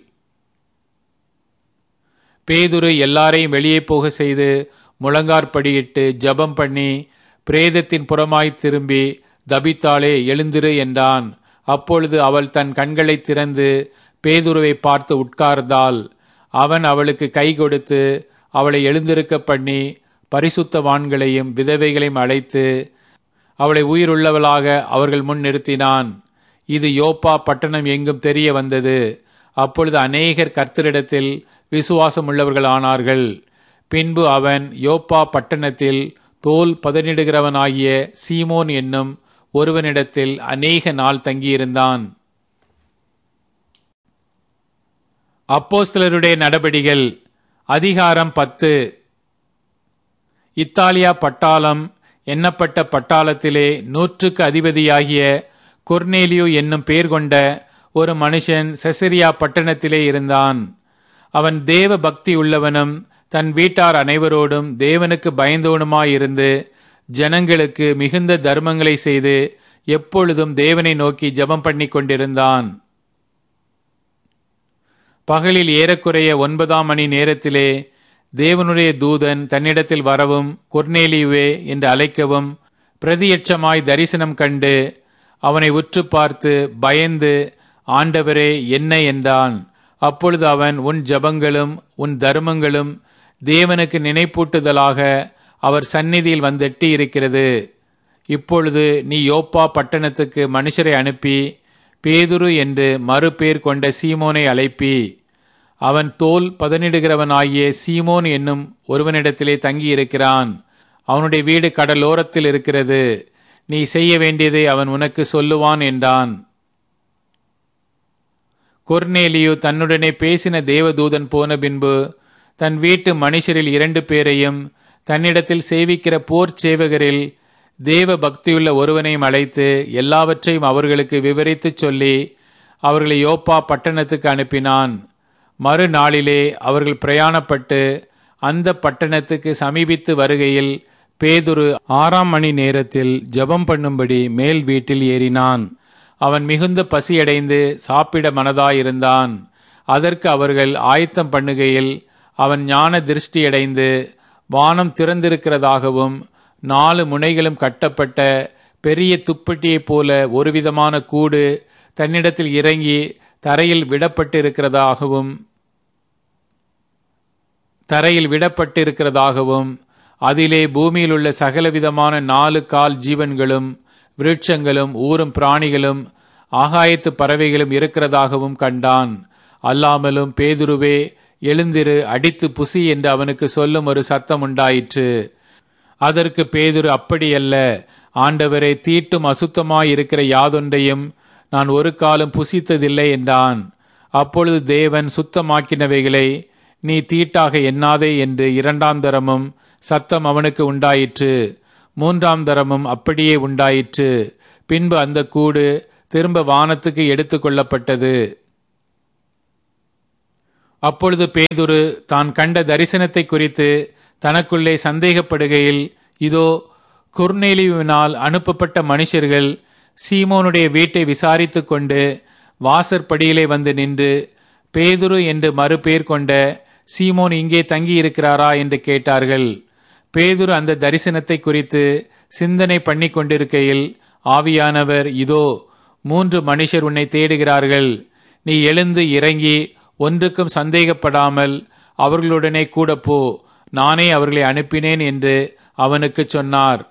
பேதுரு எல்லாரையும் வெளியே போக செய்து முழங்கார்படியிட்டு ஜபம் பண்ணி பிரேதத்தின் புறமாய் திரும்பி தபித்தாளே எழுந்திரு என்றான் அப்பொழுது அவள் தன் கண்களை திறந்து பேதுருவை பார்த்து உட்கார்ந்தாள் அவன் அவளுக்கு கை கொடுத்து அவளை எழுந்திருக்க பண்ணி பரிசுத்தவான்களையும் விதவைகளையும் அழைத்து அவளை உயிருள்ளவளாக அவர்கள் முன் நிறுத்தினான் இது யோப்பா பட்டணம் எங்கும் தெரிய வந்தது அப்பொழுது அநேகர் கர்த்தரிடத்தில் விசுவாசம் உள்ளவர்கள் ஆனார்கள் பின்பு அவன் யோப்பா பட்டணத்தில் தோல் பதனிடுகிறவனாகிய சீமோன் என்னும் ஒருவனிடத்தில் அநேக நாள் தங்கியிருந்தான் அப்போஸ்தலருடைய நடபடிகள் அதிகாரம் பத்து இத்தாலியா பட்டாளம் எண்ணப்பட்ட பட்டாளத்திலே நூற்றுக்கு அதிபதியாகிய கொர்னேலியோ என்னும் பேர் கொண்ட ஒரு மனுஷன் செசரியா பட்டணத்திலே இருந்தான் அவன் தேவ பக்தி உள்ளவனும் தன் வீட்டார் அனைவரோடும் தேவனுக்கு பயந்தவனுமாயிருந்து ஜனங்களுக்கு மிகுந்த தர்மங்களை செய்து எப்பொழுதும் தேவனை நோக்கி ஜெபம் பண்ணி கொண்டிருந்தான் பகலில் ஏறக்குறைய ஒன்பதாம் மணி நேரத்திலே தேவனுடைய தூதன் தன்னிடத்தில் வரவும் கொர்னேலியுவே என்று அழைக்கவும் பிரதியட்சமாய் தரிசனம் கண்டு அவனை உற்று பார்த்து பயந்து ஆண்டவரே என்ன என்றான் அப்பொழுது அவன் உன் ஜபங்களும் உன் தர்மங்களும் தேவனுக்கு நினைப்பூட்டுதலாக அவர் சந்நிதியில் வந்தெட்டி இருக்கிறது இப்பொழுது நீ யோப்பா பட்டணத்துக்கு மனுஷரை அனுப்பி பேதுரு என்று மறுபேர் கொண்ட சீமோனை அழைப்பி அவன் தோல் பதனிடுகிறவனாகிய சீமோன் என்னும் ஒருவனிடத்திலே தங்கியிருக்கிறான் அவனுடைய வீடு கடலோரத்தில் இருக்கிறது நீ செய்ய வேண்டியதை அவன் உனக்கு சொல்லுவான் என்றான் கொர்னேலியு தன்னுடனே பேசின தேவதூதன் போன பின்பு தன் வீட்டு மனுஷரில் இரண்டு பேரையும் தன்னிடத்தில் சேவிக்கிற போர் சேவகரில் தேவ பக்தியுள்ள ஒருவனையும் அழைத்து எல்லாவற்றையும் அவர்களுக்கு விவரித்துச் சொல்லி அவர்களை யோப்பா பட்டணத்துக்கு அனுப்பினான் மறுநாளிலே அவர்கள் பிரயாணப்பட்டு அந்த பட்டணத்துக்கு சமீபித்து வருகையில் பேதுரு ஆறாம் மணி நேரத்தில் ஜெபம் பண்ணும்படி மேல் வீட்டில் ஏறினான் அவன் மிகுந்த பசியடைந்து சாப்பிட மனதாயிருந்தான் அதற்கு அவர்கள் ஆயத்தம் பண்ணுகையில் அவன் ஞான திருஷ்டியடைந்து வானம் திறந்திருக்கிறதாகவும் நாலு முனைகளும் கட்டப்பட்ட பெரிய துப்பட்டியைப் போல ஒருவிதமான கூடு தன்னிடத்தில் இறங்கி தரையில் விடப்பட்டிருக்கிறதாகவும் தரையில் விடப்பட்டிருக்கிறதாகவும் அதிலே பூமியில் உள்ள சகலவிதமான நாலு கால் ஜீவன்களும் விருட்சங்களும் ஊரும் பிராணிகளும் ஆகாயத்து பறவைகளும் இருக்கிறதாகவும் கண்டான் அல்லாமலும் பேதுருவே எழுந்திரு அடித்து புசி என்று அவனுக்கு சொல்லும் ஒரு சத்தம் உண்டாயிற்று அதற்கு பேதுரு அப்படியல்ல ஆண்டவரை தீட்டும் அசுத்தமாயிருக்கிற யாதொன்றையும் நான் ஒரு காலம் புசித்ததில்லை என்றான் அப்பொழுது தேவன் சுத்தமாக்கினவைகளை நீ தீட்டாக எண்ணாதே என்று இரண்டாம் தரமும் சத்தம் அவனுக்கு உண்டாயிற்று மூன்றாம் தரமும் அப்படியே உண்டாயிற்று பின்பு அந்த கூடு திரும்ப வானத்துக்கு எடுத்துக் கொள்ளப்பட்டது அப்பொழுது பேதுரு தான் கண்ட தரிசனத்தை குறித்து தனக்குள்ளே சந்தேகப்படுகையில் இதோ குர்நேலியுவினால் அனுப்பப்பட்ட மனுஷர்கள் சீமோனுடைய வீட்டை விசாரித்துக் கொண்டு வாசற்படியிலே வந்து நின்று பேதுரு என்று மறுபேர் கொண்ட சீமோன் இங்கே தங்கி இருக்கிறாரா என்று கேட்டார்கள் பேதுரு அந்த தரிசனத்தை குறித்து சிந்தனை பண்ணி கொண்டிருக்கையில் ஆவியானவர் இதோ மூன்று மனுஷர் உன்னை தேடுகிறார்கள் நீ எழுந்து இறங்கி ஒன்றுக்கும் சந்தேகப்படாமல் அவர்களுடனே கூட போ நானே அவர்களை அனுப்பினேன் என்று அவனுக்கு சொன்னார்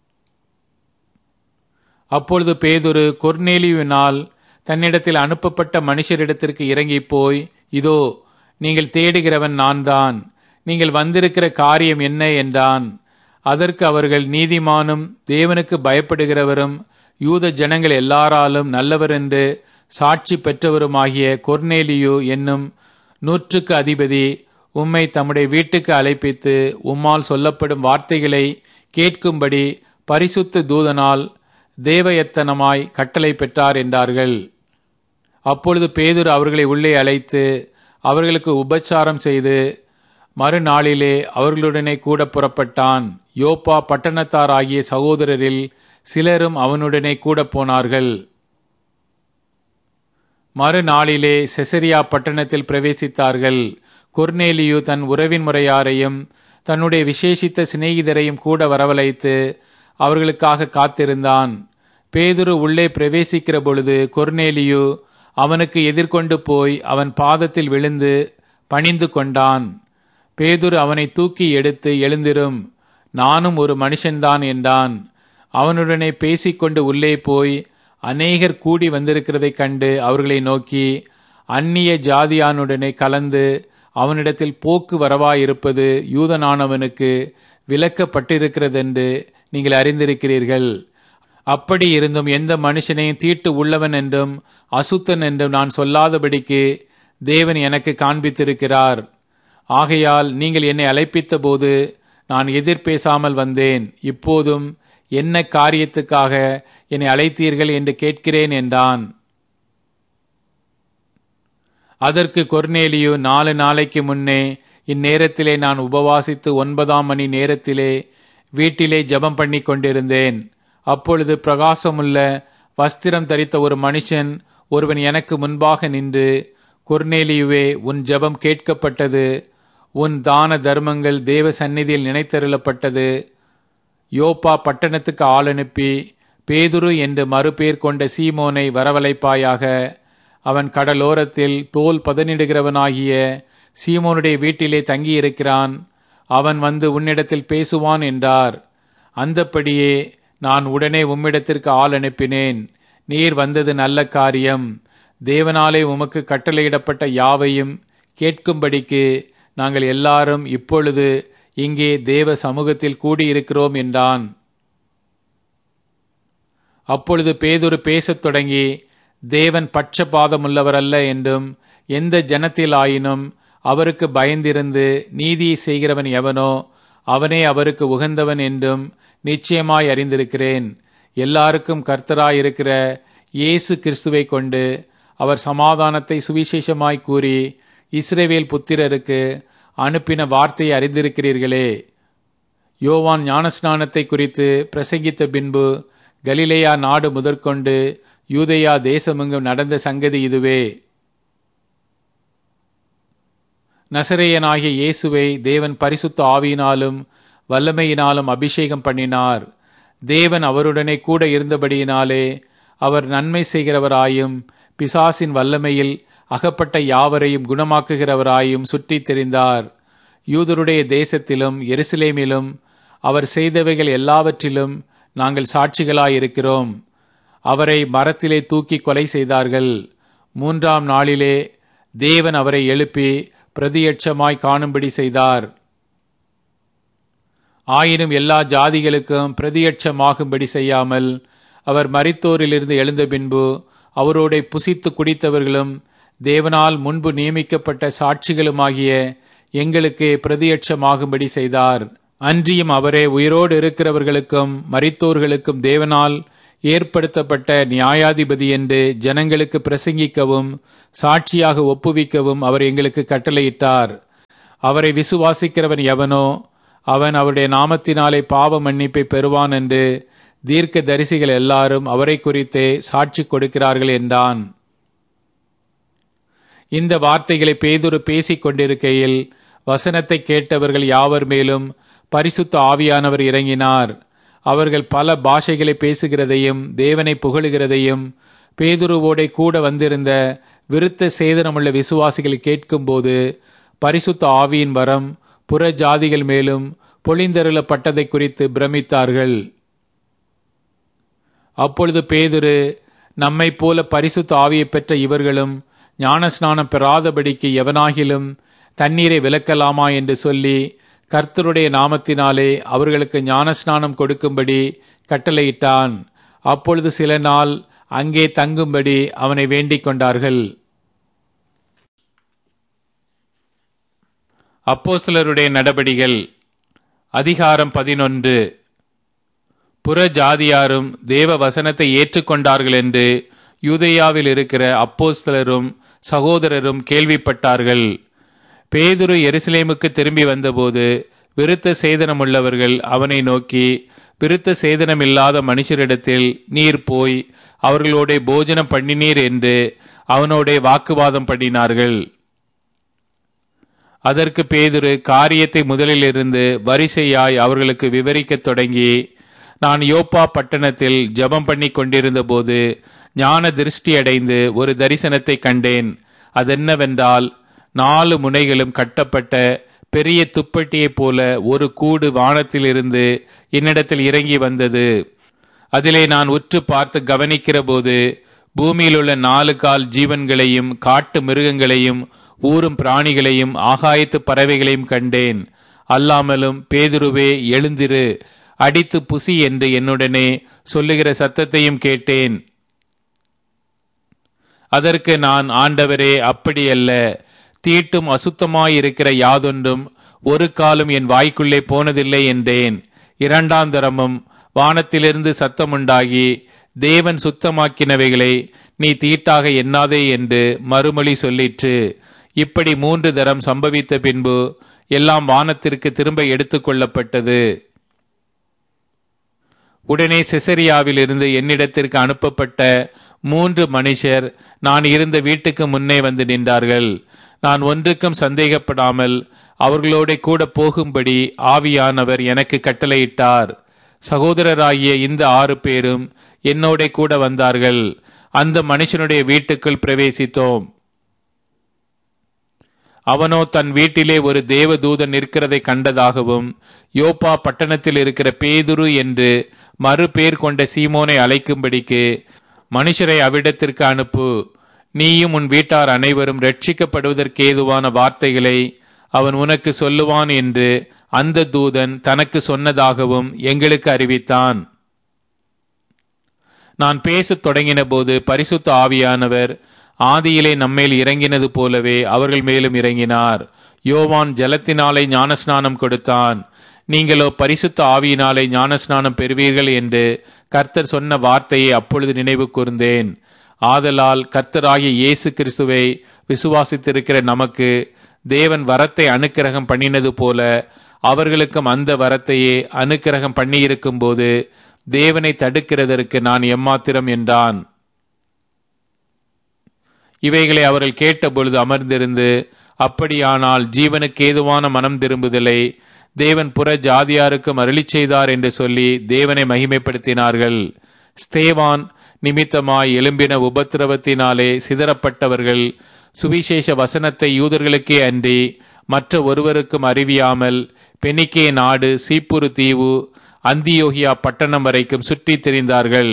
அப்பொழுது பேதுரு கொர்நேலியுவினால் தன்னிடத்தில் அனுப்பப்பட்ட மனுஷரிடத்திற்கு இறங்கி போய் இதோ நீங்கள் தேடுகிறவன் நான் தான் நீங்கள் வந்திருக்கிற காரியம் என்ன என்றான் அதற்கு அவர்கள் நீதிமானும் தேவனுக்கு பயப்படுகிறவரும் யூத ஜனங்கள் எல்லாராலும் நல்லவர் என்று சாட்சி பெற்றவருமாகிய கொர்நேலியு என்னும் நூற்றுக்கு அதிபதி உம்மை தம்முடைய வீட்டுக்கு அழைப்பித்து உம்மால் சொல்லப்படும் வார்த்தைகளை கேட்கும்படி பரிசுத்த தூதனால் தேவயத்தனமாய் கட்டளை பெற்றார் என்றார்கள் அப்பொழுது பேதுரு அவர்களை உள்ளே அழைத்து அவர்களுக்கு உபச்சாரம் செய்து மறுநாளிலே அவர்களுடனே கூட புறப்பட்டான் யோப்பா பட்டணத்தாராகிய சகோதரரில் சிலரும் அவனுடனே கூட போனார்கள் மறுநாளிலே செசரியா பட்டணத்தில் பிரவேசித்தார்கள் கொர்னேலியு தன் உறவின் முறையாரையும் தன்னுடைய விசேஷித்த சிநேகிதரையும் கூட வரவழைத்து அவர்களுக்காக காத்திருந்தான் பேதுரு உள்ளே பிரவேசிக்கிற பொழுது கொர்னேலியு அவனுக்கு எதிர்கொண்டு போய் அவன் பாதத்தில் விழுந்து பணிந்து கொண்டான் பேதுரு அவனை தூக்கி எடுத்து எழுந்திரும் நானும் ஒரு மனுஷன்தான் என்றான் அவனுடனே பேசிக்கொண்டு உள்ளே போய் அநேகர் கூடி வந்திருக்கிறதைக் கண்டு அவர்களை நோக்கி அந்நிய ஜாதியானுடனே கலந்து அவனிடத்தில் போக்கு வரவாயிருப்பது யூதனானவனுக்கு விலக்கப்பட்டிருக்கிறதென்று நீங்கள் அறிந்திருக்கிறீர்கள் அப்படி இருந்தும் எந்த மனுஷனையும் தீட்டு உள்ளவன் என்றும் அசுத்தன் என்றும் நான் சொல்லாதபடிக்கு தேவன் எனக்கு காண்பித்திருக்கிறார் ஆகையால் நீங்கள் என்னை அழைப்பித்த போது நான் எதிர்பேசாமல் வந்தேன் இப்போதும் என்ன காரியத்துக்காக என்னை அழைத்தீர்கள் என்று கேட்கிறேன் என்றான் அதற்கு கொர்னேலியு நாலு நாளைக்கு முன்னே இந்நேரத்திலே நான் உபவாசித்து ஒன்பதாம் மணி நேரத்திலே வீட்டிலே ஜெபம் பண்ணி கொண்டிருந்தேன் அப்பொழுது பிரகாசமுள்ள வஸ்திரம் தரித்த ஒரு மனுஷன் ஒருவன் எனக்கு முன்பாக நின்று கொர்னேலியுவே உன் ஜெபம் கேட்கப்பட்டது உன் தான தர்மங்கள் தேவ சந்நிதியில் நினைத்தருளப்பட்டது யோப்பா பட்டணத்துக்கு ஆள் அனுப்பி பேதுரு என்று மறுபேர் கொண்ட சீமோனை வரவழைப்பாயாக அவன் கடலோரத்தில் தோல் பதனிடுகிறவனாகிய சீமோனுடைய வீட்டிலே தங்கியிருக்கிறான் அவன் வந்து உன்னிடத்தில் பேசுவான் என்றார் அந்தப்படியே நான் உடனே உம்மிடத்திற்கு ஆள் அனுப்பினேன் நீர் வந்தது நல்ல காரியம் தேவனாலே உமக்கு கட்டளையிடப்பட்ட யாவையும் கேட்கும்படிக்கு நாங்கள் எல்லாரும் இப்பொழுது இங்கே தேவ சமூகத்தில் கூடியிருக்கிறோம் என்றான் அப்பொழுது பேதுரு பேசத் தொடங்கி தேவன் பட்சபாதமுள்ளவரல்ல என்றும் எந்த ஜனத்திலாயினும் அவருக்கு பயந்திருந்து நீதியை செய்கிறவன் எவனோ அவனே அவருக்கு உகந்தவன் என்றும் நிச்சயமாய் அறிந்திருக்கிறேன் எல்லாருக்கும் கர்த்தராயிருக்கிற இயேசு கிறிஸ்துவை கொண்டு அவர் சமாதானத்தை சுவிசேஷமாய் கூறி இஸ்ரேவேல் புத்திரருக்கு அனுப்பின வார்த்தையை அறிந்திருக்கிறீர்களே யோவான் ஞானஸ்நானத்தை குறித்து பிரசங்கித்த பின்பு கலிலேயா நாடு முதற்கொண்டு யூதேயா தேசமெங்கும் நடந்த சங்கதி இதுவே நசரேயனாகிய இயேசுவை தேவன் பரிசுத்த ஆவியினாலும் வல்லமையினாலும் அபிஷேகம் பண்ணினார் தேவன் அவருடனே கூட இருந்தபடியினாலே அவர் நன்மை செய்கிறவராயும் பிசாசின் வல்லமையில் அகப்பட்ட யாவரையும் குணமாக்குகிறவராயும் சுற்றித் தெரிந்தார் யூதருடைய தேசத்திலும் எருசலேமிலும் அவர் செய்தவைகள் எல்லாவற்றிலும் நாங்கள் சாட்சிகளாயிருக்கிறோம் அவரை மரத்திலே தூக்கி கொலை செய்தார்கள் மூன்றாம் நாளிலே தேவன் அவரை எழுப்பி பிரதியட்சமாய் காணும்படி செய்தார் ஆயினும் எல்லா ஜாதிகளுக்கும் பிரதியட்சமாகும்படி செய்யாமல் அவர் மரித்தோரிலிருந்து எழுந்த பின்பு அவரோட புசித்து குடித்தவர்களும் தேவனால் முன்பு நியமிக்கப்பட்ட சாட்சிகளுமாகிய எங்களுக்கு பிரதியட்சமாகும்படி செய்தார் அன்றியும் அவரே உயிரோடு இருக்கிறவர்களுக்கும் மரித்தோர்களுக்கும் தேவனால் ஏற்படுத்தப்பட்ட நியாயாதிபதி என்று ஜனங்களுக்கு பிரசங்கிக்கவும் சாட்சியாக ஒப்புவிக்கவும் அவர் எங்களுக்கு கட்டளையிட்டார் அவரை விசுவாசிக்கிறவன் எவனோ அவன் அவருடைய நாமத்தினாலே பாவ மன்னிப்பை பெறுவான் என்று தீர்க்க தரிசிகள் எல்லாரும் அவரை குறித்தே சாட்சி கொடுக்கிறார்கள் என்றான் இந்த வார்த்தைகளை பேதுரு பேசிக் கொண்டிருக்கையில் வசனத்தை கேட்டவர்கள் யாவர் மேலும் பரிசுத்த ஆவியானவர் இறங்கினார் அவர்கள் பல பாஷைகளை பேசுகிறதையும் தேவனை புகழுகிறதையும் பேதுருவோடே கூட வந்திருந்த விருத்த சேதனமுள்ள விசுவாசிகள் கேட்கும்போது பரிசுத்த ஆவியின் வரம் புற ஜாதிகள் மேலும் பொழிந்தருளப்பட்டதை குறித்து பிரமித்தார்கள் அப்பொழுது பேதுரு நம்மை போல பரிசுத்த ஆவியை பெற்ற இவர்களும் ஞானஸ்நானம் பெறாதபடிக்கு எவனாகிலும் தண்ணீரை விலக்கலாமா என்று சொல்லி கர்த்தருடைய நாமத்தினாலே அவர்களுக்கு ஞானஸ்நானம் கொடுக்கும்படி கட்டளையிட்டான் அப்பொழுது சில நாள் அங்கே தங்கும்படி அவனை வேண்டிக் கொண்டார்கள் அப்போஸ்தலருடைய நடபடிகள் அதிகாரம் பதினொன்று புற ஜாதியாரும் தேவ வசனத்தை ஏற்றுக்கொண்டார்கள் என்று யூதேயாவில் இருக்கிற அப்போஸ்தலரும் சகோதரரும் கேள்விப்பட்டார்கள் பேதுரு எருசலேமுக்கு திரும்பி வந்தபோது விருத்த சேதனமுள்ளவர்கள் அவனை நோக்கி விருத்த சேதனமில்லாத மனுஷரிடத்தில் நீர் போய் அவர்களோட போஜனம் பண்ணினீர் என்று அவனோட வாக்குவாதம் பண்ணினார்கள் அதற்கு பேதுரு காரியத்தை முதலிலிருந்து வரிசையாய் அவர்களுக்கு விவரிக்கத் தொடங்கி நான் யோப்பா பட்டணத்தில் ஜபம் பண்ணி கொண்டிருந்த போது ஞான திருஷ்டி அடைந்து ஒரு தரிசனத்தை கண்டேன் அதென்னவென்றால் நாலு முனைகளும் கட்டப்பட்ட பெரிய துப்பட்டியைப் போல ஒரு கூடு வானத்திலிருந்து என்னிடத்தில் இறங்கி வந்தது அதிலே நான் உற்று பார்த்து கவனிக்கிற போது பூமியில் உள்ள நாலு கால் ஜீவன்களையும் காட்டு மிருகங்களையும் ஊரும் பிராணிகளையும் ஆகாயத்து பறவைகளையும் கண்டேன் அல்லாமலும் பேதுருவே எழுந்திரு அடித்து புசி என்று என்னுடனே சொல்லுகிற சத்தத்தையும் கேட்டேன் அதற்கு நான் ஆண்டவரே அப்படியல்ல தீட்டும் அசுத்தமாயிருக்கிற யாதொன்றும் ஒரு காலம் என் வாய்க்குள்ளே போனதில்லை என்றேன் இரண்டாம் தரமும் வானத்திலிருந்து சத்தமுண்டாகி தேவன் சுத்தமாக்கினவைகளை நீ தீட்டாக எண்ணாதே என்று மறுமொழி சொல்லிற்று இப்படி மூன்று தரம் சம்பவித்த பின்பு எல்லாம் வானத்திற்கு திரும்ப எடுத்துக்கொள்ளப்பட்டது உடனே செசரியாவில் இருந்து என்னிடத்திற்கு அனுப்பப்பட்ட மூன்று மனுஷர் நான் இருந்த வீட்டுக்கு முன்னே வந்து நின்றார்கள் நான் ஒன்றுக்கும் சந்தேகப்படாமல் அவர்களோட கூட போகும்படி ஆவியானவர் எனக்கு கட்டளையிட்டார் சகோதரராகிய இந்த ஆறு பேரும் என்னோட கூட வந்தார்கள் அந்த மனுஷனுடைய வீட்டுக்குள் பிரவேசித்தோம் அவனோ தன் வீட்டிலே ஒரு தேவதூதன் நிற்கிறதை கண்டதாகவும் யோப்பா பட்டணத்தில் இருக்கிற பேதுரு என்று மறு பேர் கொண்ட சீமோனை அழைக்கும்படிக்கு மனுஷரை அவ்விடத்திற்கு அனுப்பு நீயும் உன் வீட்டார் அனைவரும் ரட்சிக்கப்படுவதற்கேதுவான வார்த்தைகளை அவன் உனக்கு சொல்லுவான் என்று அந்த தூதன் தனக்கு சொன்னதாகவும் எங்களுக்கு அறிவித்தான் நான் பேசத் தொடங்கின போது பரிசுத்த ஆவியானவர் ஆதியிலே நம்மேல் இறங்கினது போலவே அவர்கள் மேலும் இறங்கினார் யோவான் ஜலத்தினாலே ஞானஸ்நானம் கொடுத்தான் நீங்களோ பரிசுத்த ஆவியினாலே ஞானஸ்நானம் பெறுவீர்கள் என்று கர்த்தர் சொன்ன வார்த்தையை அப்பொழுது நினைவு கூர்ந்தேன் ஆதலால் கர்த்தராகிய இயேசு கிறிஸ்துவை விசுவாசித்திருக்கிற நமக்கு தேவன் வரத்தை அனுக்கிரகம் பண்ணினது போல அவர்களுக்கும் அந்த வரத்தையே அனுக்கிரகம் பண்ணியிருக்கும் போது தேவனை தடுக்கிறதற்கு நான் எம்மாத்திரம் என்றான் இவைகளை அவர்கள் கேட்டபொழுது அமர்ந்திருந்து அப்படியானால் ஜீவனுக்கு ஏதுவான மனம் திரும்புதலை தேவன் புற ஜாதியாருக்கும் அருளி செய்தார் என்று சொல்லி தேவனை மகிமைப்படுத்தினார்கள் ஸ்தேவான் நிமித்தமாய் எழும்பின உபத்திரவத்தினாலே சிதறப்பட்டவர்கள் சுவிசேஷ வசனத்தை யூதர்களுக்கே அன்றி மற்ற ஒருவருக்கும் அறிவியாமல் பெனிக்கே நாடு சீப்புரு தீவு அந்தியோகியா பட்டணம் வரைக்கும் சுற்றித் திரிந்தார்கள்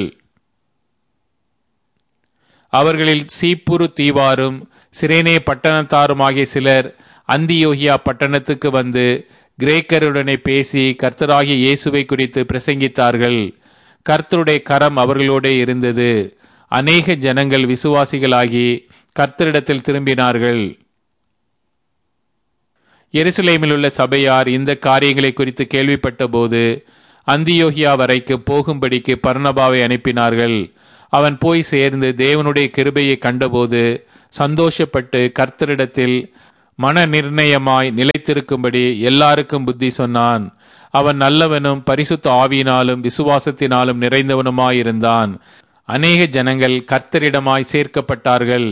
அவர்களில் சீப்புரு தீவாரும் சிரேனே பட்டணத்தாருமாகிய சிலர் அந்தியோகியா பட்டணத்துக்கு வந்து கிரேக்கருடனே பேசி கர்த்தராகிய இயேசுவை குறித்து பிரசங்கித்தார்கள் கர்த்தருடைய கரம் அவர்களோட இருந்தது அநேக ஜனங்கள் விசுவாசிகளாகி கர்த்தரிடத்தில் திரும்பினார்கள் எருசலேமில் உள்ள சபையார் இந்த காரியங்களை குறித்து கேள்விப்பட்ட போது அந்தியோகியா வரைக்கு போகும்படிக்கு பர்ணபாவை அனுப்பினார்கள் அவன் போய் சேர்ந்து தேவனுடைய கிருபையை கண்டபோது சந்தோஷப்பட்டு கர்த்தரிடத்தில் மன நிர்ணயமாய் நிலைத்திருக்கும்படி எல்லாருக்கும் புத்தி சொன்னான் அவன் நல்லவனும் பரிசுத்த ஆவியினாலும் விசுவாசத்தினாலும் நிறைந்தவனுமாயிருந்தான் அநேக ஜனங்கள் கர்த்தரிடமாய் சேர்க்கப்பட்டார்கள்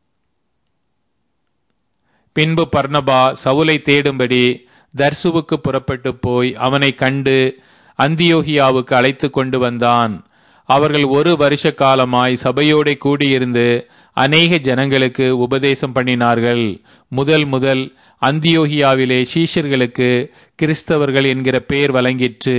பின்பு பர்ணபா சவுலை தேடும்படி தர்சுவுக்கு புறப்பட்டு போய் அவனை கண்டு அந்தியோகியாவுக்கு அழைத்து கொண்டு வந்தான் அவர்கள் ஒரு வருஷ காலமாய் சபையோட கூடியிருந்து அநேக ஜனங்களுக்கு உபதேசம் பண்ணினார்கள் முதல் முதல் அந்தியோகியாவிலே சீஷர்களுக்கு கிறிஸ்தவர்கள் என்கிற பெயர் வழங்கிற்று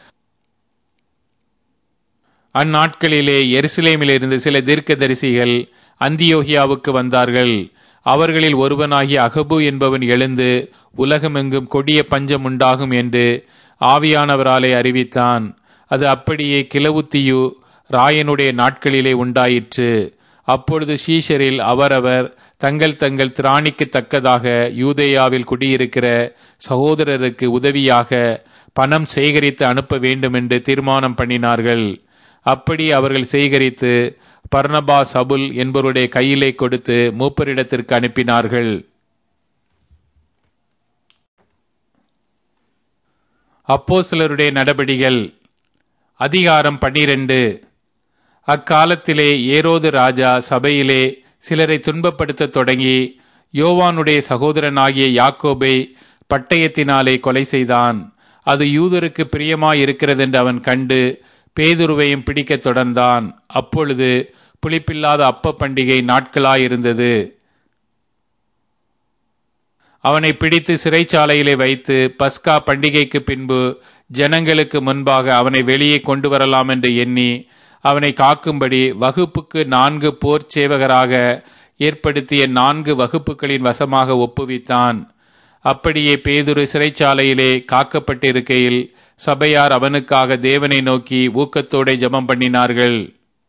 அந்நாட்களிலே எருசலேமிலிருந்து சில தீர்க்கதரிசிகள் அந்தியோகியாவுக்கு வந்தார்கள் அவர்களில் ஒருவனாகிய அகபு என்பவன் எழுந்து உலகமெங்கும் கொடிய பஞ்சம் உண்டாகும் என்று ஆவியானவராலே அறிவித்தான் அது அப்படியே கிளவுத்தியு ராயனுடைய நாட்களிலே உண்டாயிற்று அப்பொழுது ஷீஷரில் அவரவர் தங்கள் தங்கள் திராணிக்கு தக்கதாக யூதேயாவில் குடியிருக்கிற சகோதரருக்கு உதவியாக பணம் சேகரித்து அனுப்ப வேண்டும் என்று தீர்மானம் பண்ணினார்கள் அப்படி அவர்கள் சேகரித்து பர்ணபா சபுல் என்பவருடைய கையிலே கொடுத்து மூப்பரிடத்திற்கு அனுப்பினார்கள் அப்போ சிலருடைய நடபடிகள் அதிகாரம் பன்னிரண்டு அக்காலத்திலே ஏரோது ராஜா சபையிலே சிலரை துன்பப்படுத்த தொடங்கி யோவானுடைய சகோதரனாகிய யாக்கோபை பட்டயத்தினாலே கொலை செய்தான் அது யூதருக்கு பிரியமாயிருக்கிறதென்று அவன் கண்டு பேதுருவையும் பிடிக்கத் தொடர்ந்தான் அப்பொழுது புளிப்பில்லாத அப்ப பண்டிகை நாட்களாயிருந்தது அவனை பிடித்து சிறைச்சாலையிலே வைத்து பஸ்கா பண்டிகைக்கு பின்பு ஜனங்களுக்கு முன்பாக அவனை வெளியே கொண்டு வரலாம் என்று எண்ணி அவனை காக்கும்படி வகுப்புக்கு நான்கு போர் சேவகராக ஏற்படுத்திய நான்கு வகுப்புகளின் வசமாக ஒப்புவித்தான் அப்படியே பேதுரு சிறைச்சாலையிலே காக்கப்பட்டிருக்கையில் சபையார் அவனுக்காக தேவனை நோக்கி ஊக்கத்தோടെ ஜெபம் பண்ணினார்கள்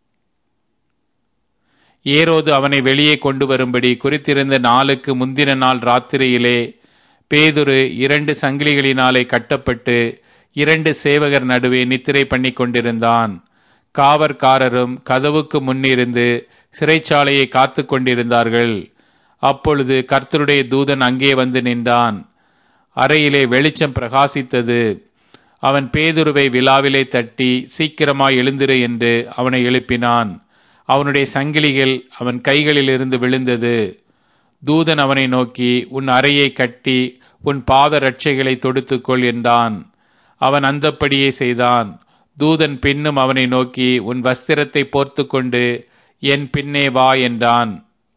ஏரோது அவனை வெளியே கொண்டு வரும்படி குறித்திருந்த நாளுக்கு முந்தின நாள் ராத்திரியிலே பேதுரு இரண்டு சங்கிலிகளினாலே கட்டப்பட்டு இரண்டு சேவகர் நடுவே நித்திரை பண்ணி கொண்டிருந்தான் காவற்காரரும் கதவுக்கு முன்னிருந்து சிறைச்சாலையை காத்து கொண்டிருந்தார்கள் அப்பொழுது கர்த்தருடைய தூதன் அங்கே வந்து நின்றான் அறையிலே வெளிச்சம் பிரகாசித்தது அவன் பேதுருவை விழாவிலே தட்டி சீக்கிரமாய் எழுந்திரு என்று அவனை எழுப்பினான் அவனுடைய சங்கிலிகள் அவன் கைகளிலிருந்து விழுந்தது தூதன் அவனை நோக்கி உன் அறையை கட்டி உன் பாத ரட்சைகளை தொடுத்துக்கொள் என்றான் அவன் அந்தப்படியே செய்தான் தூதன் பின்னும் அவனை நோக்கி உன் வஸ்திரத்தை போர்த்து கொண்டு என் பின்னே வா என்றான்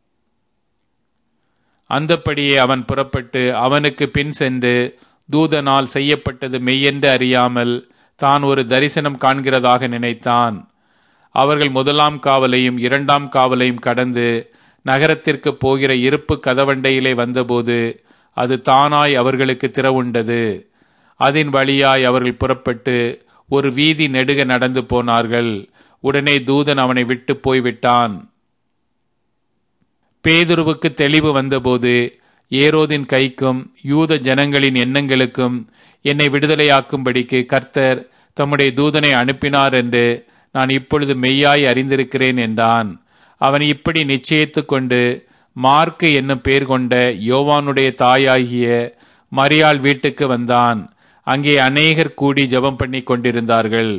அந்தப்படியே அவன் புறப்பட்டு அவனுக்கு பின் சென்று தூதனால் செய்யப்பட்டது மெய்யென்று அறியாமல் தான் ஒரு தரிசனம் காண்கிறதாக நினைத்தான் அவர்கள் முதலாம் காவலையும் இரண்டாம் காவலையும் கடந்து நகரத்திற்கு போகிற இருப்பு கதவண்டையிலே வந்தபோது அது தானாய் அவர்களுக்கு திறவுண்டது அதன் வழியாய் அவர்கள் புறப்பட்டு ஒரு வீதி நெடுக நடந்து போனார்கள் உடனே தூதன் அவனை விட்டு போய்விட்டான் பேதுருவுக்கு தெளிவு வந்தபோது ஏரோதின் கைக்கும் யூத ஜனங்களின் எண்ணங்களுக்கும் என்னை விடுதலையாக்கும்படிக்கு கர்த்தர் தம்முடைய தூதனை அனுப்பினார் என்று நான் இப்பொழுது மெய்யாய் அறிந்திருக்கிறேன் என்றான் அவன் இப்படி நிச்சயித்து கொண்டு மார்க்கு என்னும் பேர் கொண்ட யோவானுடைய தாயாகிய மரியாள் வீட்டுக்கு வந்தான் அங்கே அநேகர் கூடி ஜெபம் பண்ணி கொண்டிருந்தார்கள்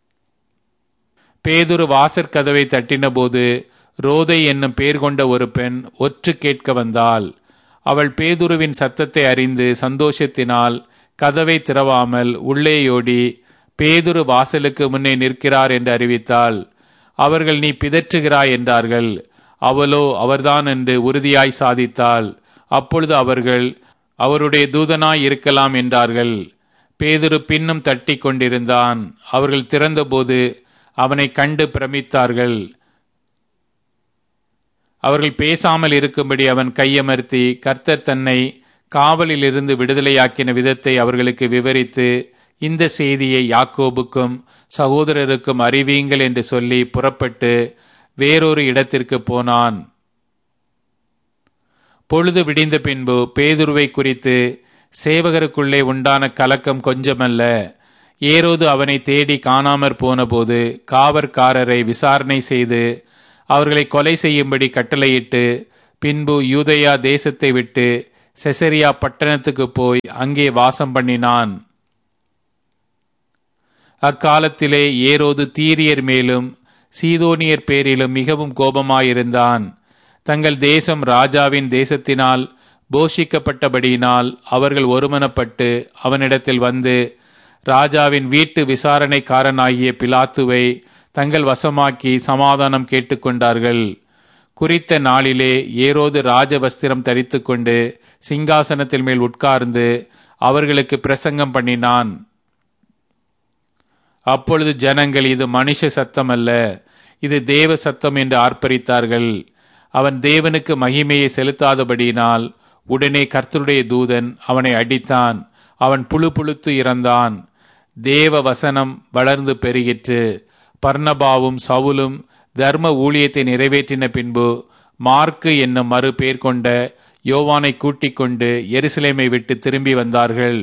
பேதுரு வாசற் கதவை தட்டினபோது ரோதை என்னும் பேர் கொண்ட ஒரு பெண் ஒற்று கேட்க வந்தாள் அவள் பேதுருவின் சத்தத்தை அறிந்து சந்தோஷத்தினால் கதவை திறவாமல் உள்ளேயோடி பேதுரு வாசலுக்கு முன்னே நிற்கிறார் என்று அறிவித்தாள் அவர்கள் நீ பிதற்றுகிறாய் என்றார்கள் அவளோ அவர்தான் என்று உறுதியாய் சாதித்தாள் அப்பொழுது அவர்கள் அவருடைய தூதனாய் இருக்கலாம் என்றார்கள் பேதுரு பின்னும் தட்டி கொண்டிருந்தான் அவர்கள் திறந்தபோது அவனை கண்டு பிரமித்தார்கள் அவர்கள் பேசாமல் இருக்கும்படி அவன் கையமர்த்தி கர்த்தர் தன்னை காவலில் இருந்து விடுதலையாக்கின விதத்தை அவர்களுக்கு விவரித்து இந்த செய்தியை யாக்கோபுக்கும் சகோதரருக்கும் அறிவியுங்கள் என்று சொல்லி புறப்பட்டு வேறொரு இடத்திற்கு போனான் பொழுது விடிந்த பின்பு பேதுருவை குறித்து சேவகருக்குள்ளே உண்டான கலக்கம் கொஞ்சமல்ல ஏரோது அவனை தேடி காணாமற் போனபோது காவற்காரரை விசாரணை செய்து அவர்களை கொலை செய்யும்படி கட்டளையிட்டு பின்பு யூதயா தேசத்தை விட்டு செசரியா பட்டணத்துக்கு போய் அங்கே வாசம் பண்ணினான் அக்காலத்திலே ஏரோது தீரியர் மேலும் சீதோனியர் பேரிலும் மிகவும் கோபமாயிருந்தான் தங்கள் தேசம் ராஜாவின் தேசத்தினால் போஷிக்கப்பட்டபடியினால் அவர்கள் ஒருமனப்பட்டு அவனிடத்தில் வந்து ராஜாவின் வீட்டு விசாரணைக்காரனாகிய பிலாத்துவை தங்கள் வசமாக்கி சமாதானம் கேட்டுக்கொண்டார்கள் குறித்த நாளிலே ஏரோது ராஜ வஸ்திரம் தரித்துக்கொண்டு சிங்காசனத்தில் மேல் உட்கார்ந்து அவர்களுக்கு பிரசங்கம் பண்ணினான் அப்பொழுது ஜனங்கள் இது மனுஷ சத்தம் அல்ல இது தேவ சத்தம் என்று ஆர்ப்பரித்தார்கள் அவன் தேவனுக்கு மகிமையை செலுத்தாதபடியினால் உடனே கர்த்தருடைய தூதன் அவனை அடித்தான் அவன் புழு புழுத்து இறந்தான் தேவ வசனம் வளர்ந்து பெருகிற்று பர்ணபாவும் சவுலும் தர்ம ஊழியத்தை நிறைவேற்றின பின்பு மார்க்கு என்னும் மறு பேர் கொண்ட யோவானை கூட்டிக் கொண்டு எருசலேமை விட்டு திரும்பி வந்தார்கள்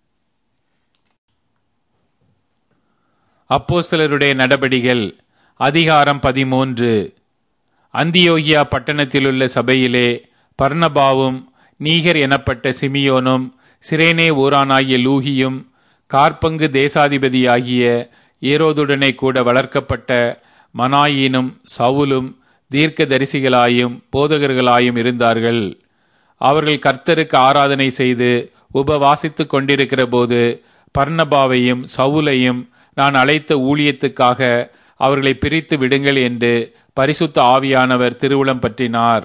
அப்போஸ்தலருடைய நடபடிகள் அதிகாரம் பதிமூன்று அந்தியோகியா பட்டணத்திலுள்ள சபையிலே பர்ணபாவும் நீகர் எனப்பட்ட சிமியோனும் சிரேனே ஊரானாகிய லூகியும் கார்பங்கு தேசாதிபதியாகிய ஏரோதுடனே கூட வளர்க்கப்பட்ட மனாயினும் சவுலும் தீர்க்க தரிசிகளாயும் போதகர்களாயும் இருந்தார்கள் அவர்கள் கர்த்தருக்கு ஆராதனை செய்து உபவாசித்துக் கொண்டிருக்கிற போது பர்ணபாவையும் சவுலையும் நான் அழைத்த ஊழியத்துக்காக அவர்களை பிரித்து விடுங்கள் என்று பரிசுத்த ஆவியானவர் திருவுளம் பற்றினார்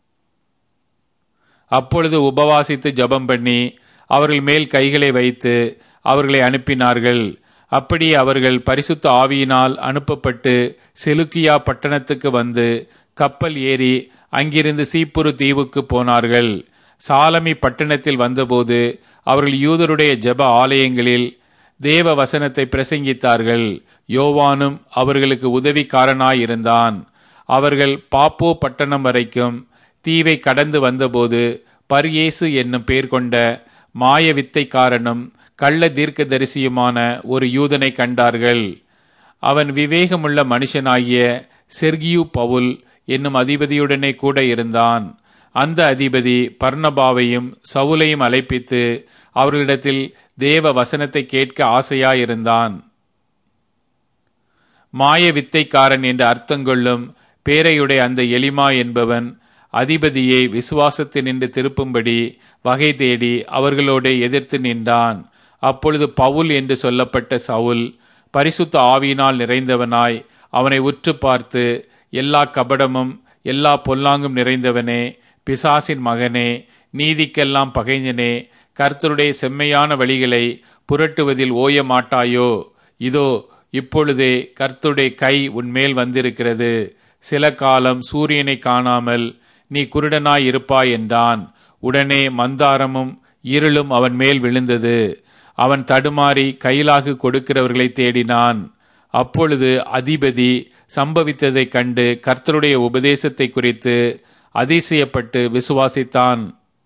அப்பொழுது உபவாசித்து ஜபம் பண்ணி அவர்கள் மேல் கைகளை வைத்து அவர்களை அனுப்பினார்கள் அப்படி அவர்கள் பரிசுத்த ஆவியினால் அனுப்பப்பட்டு செலுக்கியா பட்டணத்துக்கு வந்து கப்பல் ஏறி அங்கிருந்து சீப்புரு தீவுக்கு போனார்கள் சாலமி பட்டணத்தில் வந்தபோது அவர்கள் யூதருடைய ஜப ஆலயங்களில் தேவ வசனத்தை பிரசங்கித்தார்கள் யோவானும் அவர்களுக்கு உதவிக்காரனாயிருந்தான் அவர்கள் பாப்போ பட்டணம் வரைக்கும் தீவை கடந்து வந்தபோது பர்யேசு என்னும் பேர் கொண்ட மாய வித்தைக்காரனும் கள்ள தீர்க்கதரிசியுமான ஒரு யூதனை கண்டார்கள் அவன் விவேகமுள்ள மனுஷனாகிய செர்கியு பவுல் என்னும் அதிபதியுடனே கூட இருந்தான் அந்த அதிபதி பர்ணபாவையும் சவுலையும் அழைப்பித்து அவர்களிடத்தில் தேவ வசனத்தை கேட்க ஆசையாயிருந்தான் மாய வித்தைக்காரன் என்று அர்த்தங்கொள்ளும் பேரையுடைய அந்த எலிமா என்பவன் அதிபதியை விசுவாசத்தினின்று திருப்பும்படி வகை தேடி அவர்களோடு எதிர்த்து நின்றான் அப்பொழுது பவுல் என்று சொல்லப்பட்ட சவுல் பரிசுத்த ஆவியினால் நிறைந்தவனாய் அவனை உற்று பார்த்து எல்லா கபடமும் எல்லா பொல்லாங்கும் நிறைந்தவனே பிசாசின் மகனே நீதிக்கெல்லாம் பகைஞனே கர்த்தருடைய செம்மையான வழிகளை புரட்டுவதில் ஓய மாட்டாயோ இதோ இப்பொழுதே கர்த்தருடைய கை உன்மேல் வந்திருக்கிறது சில காலம் சூரியனை காணாமல் நீ குருடனாய் இருப்பாய் என்றான் உடனே மந்தாரமும் இருளும் அவன் மேல் விழுந்தது அவன் தடுமாறி கையிலாகு கொடுக்கிறவர்களை தேடினான் அப்பொழுது அதிபதி சம்பவித்ததைக் கண்டு கர்த்தருடைய உபதேசத்தை குறித்து அதிசயப்பட்டு விசுவாசித்தான்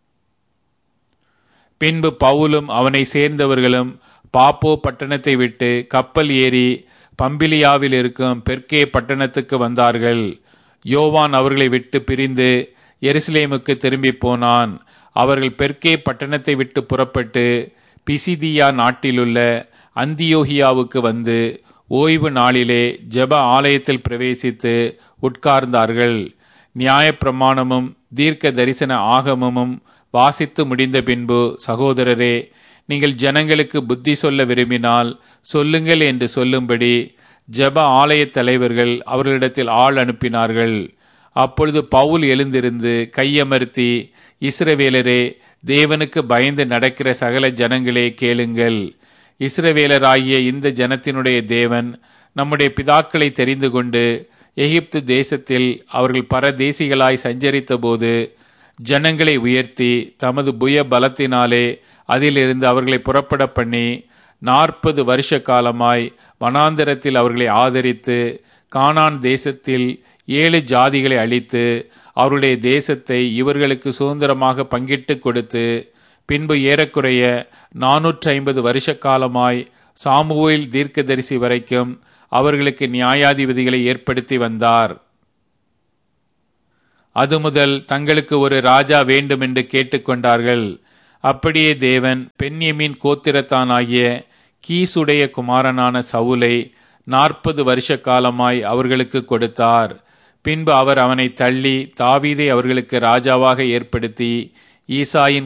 பின்பு பவுலும் அவனை சேர்ந்தவர்களும் பாப்போ பட்டணத்தை விட்டு கப்பல் ஏறி பம்பிலியாவில் இருக்கும் பெர்கே பட்டணத்துக்கு வந்தார்கள் யோவான் அவர்களை விட்டு பிரிந்து எருசலேமுக்கு திரும்பி போனான் அவர்கள் பெர்கே பட்டணத்தை விட்டு புறப்பட்டு பிசிதியா நாட்டிலுள்ள அந்தியோகியாவுக்கு வந்து ஓய்வு நாளிலே ஜெப ஆலயத்தில் பிரவேசித்து உட்கார்ந்தார்கள் நியாயப்பிரமாணமும் தீர்க்க தரிசன ஆகமமும் வாசித்து முடிந்த பின்பு சகோதரரே நீங்கள் ஜனங்களுக்கு புத்தி சொல்ல விரும்பினால் சொல்லுங்கள் என்று சொல்லும்படி ஜெப ஆலய தலைவர்கள் அவர்களிடத்தில் ஆள் அனுப்பினார்கள் அப்பொழுது பவுல் எழுந்திருந்து கையமர்த்தி இஸ்ரவேலரே தேவனுக்கு பயந்து நடக்கிற சகல ஜனங்களே கேளுங்கள் இஸ்ரவேலராகிய இந்த ஜனத்தினுடைய தேவன் நம்முடைய பிதாக்களை தெரிந்து கொண்டு எகிப்து தேசத்தில் அவர்கள் பரதேசிகளாய் சஞ்சரித்த போது ஜனங்களை உயர்த்தி தமது புய பலத்தினாலே அதிலிருந்து அவர்களை புறப்பட பண்ணி நாற்பது வருஷ காலமாய் வனாந்தரத்தில் அவர்களை ஆதரித்து கானான் தேசத்தில் ஏழு ஜாதிகளை அழித்து அவருடைய தேசத்தை இவர்களுக்கு சுதந்திரமாக பங்கிட்டு கொடுத்து பின்பு ஏறக்குறைய நாநூற்றி ஐம்பது வருஷ காலமாய் சாமுவேல் தீர்க்கதரிசி வரைக்கும் அவர்களுக்கு நியாயாதிபதிகளை ஏற்படுத்தி வந்தார் அது முதல் தங்களுக்கு ஒரு ராஜா வேண்டும் என்று கேட்டுக்கொண்டார்கள் அப்படியே தேவன் பெண்யமின் கோத்திரத்தானாகிய கீசுடைய குமாரனான சவுலை நாற்பது வருஷ காலமாய் அவர்களுக்கு கொடுத்தார் பின்பு அவர் அவனை தள்ளி தாவீதை அவர்களுக்கு ராஜாவாக ஏற்படுத்தி ஈசாயின்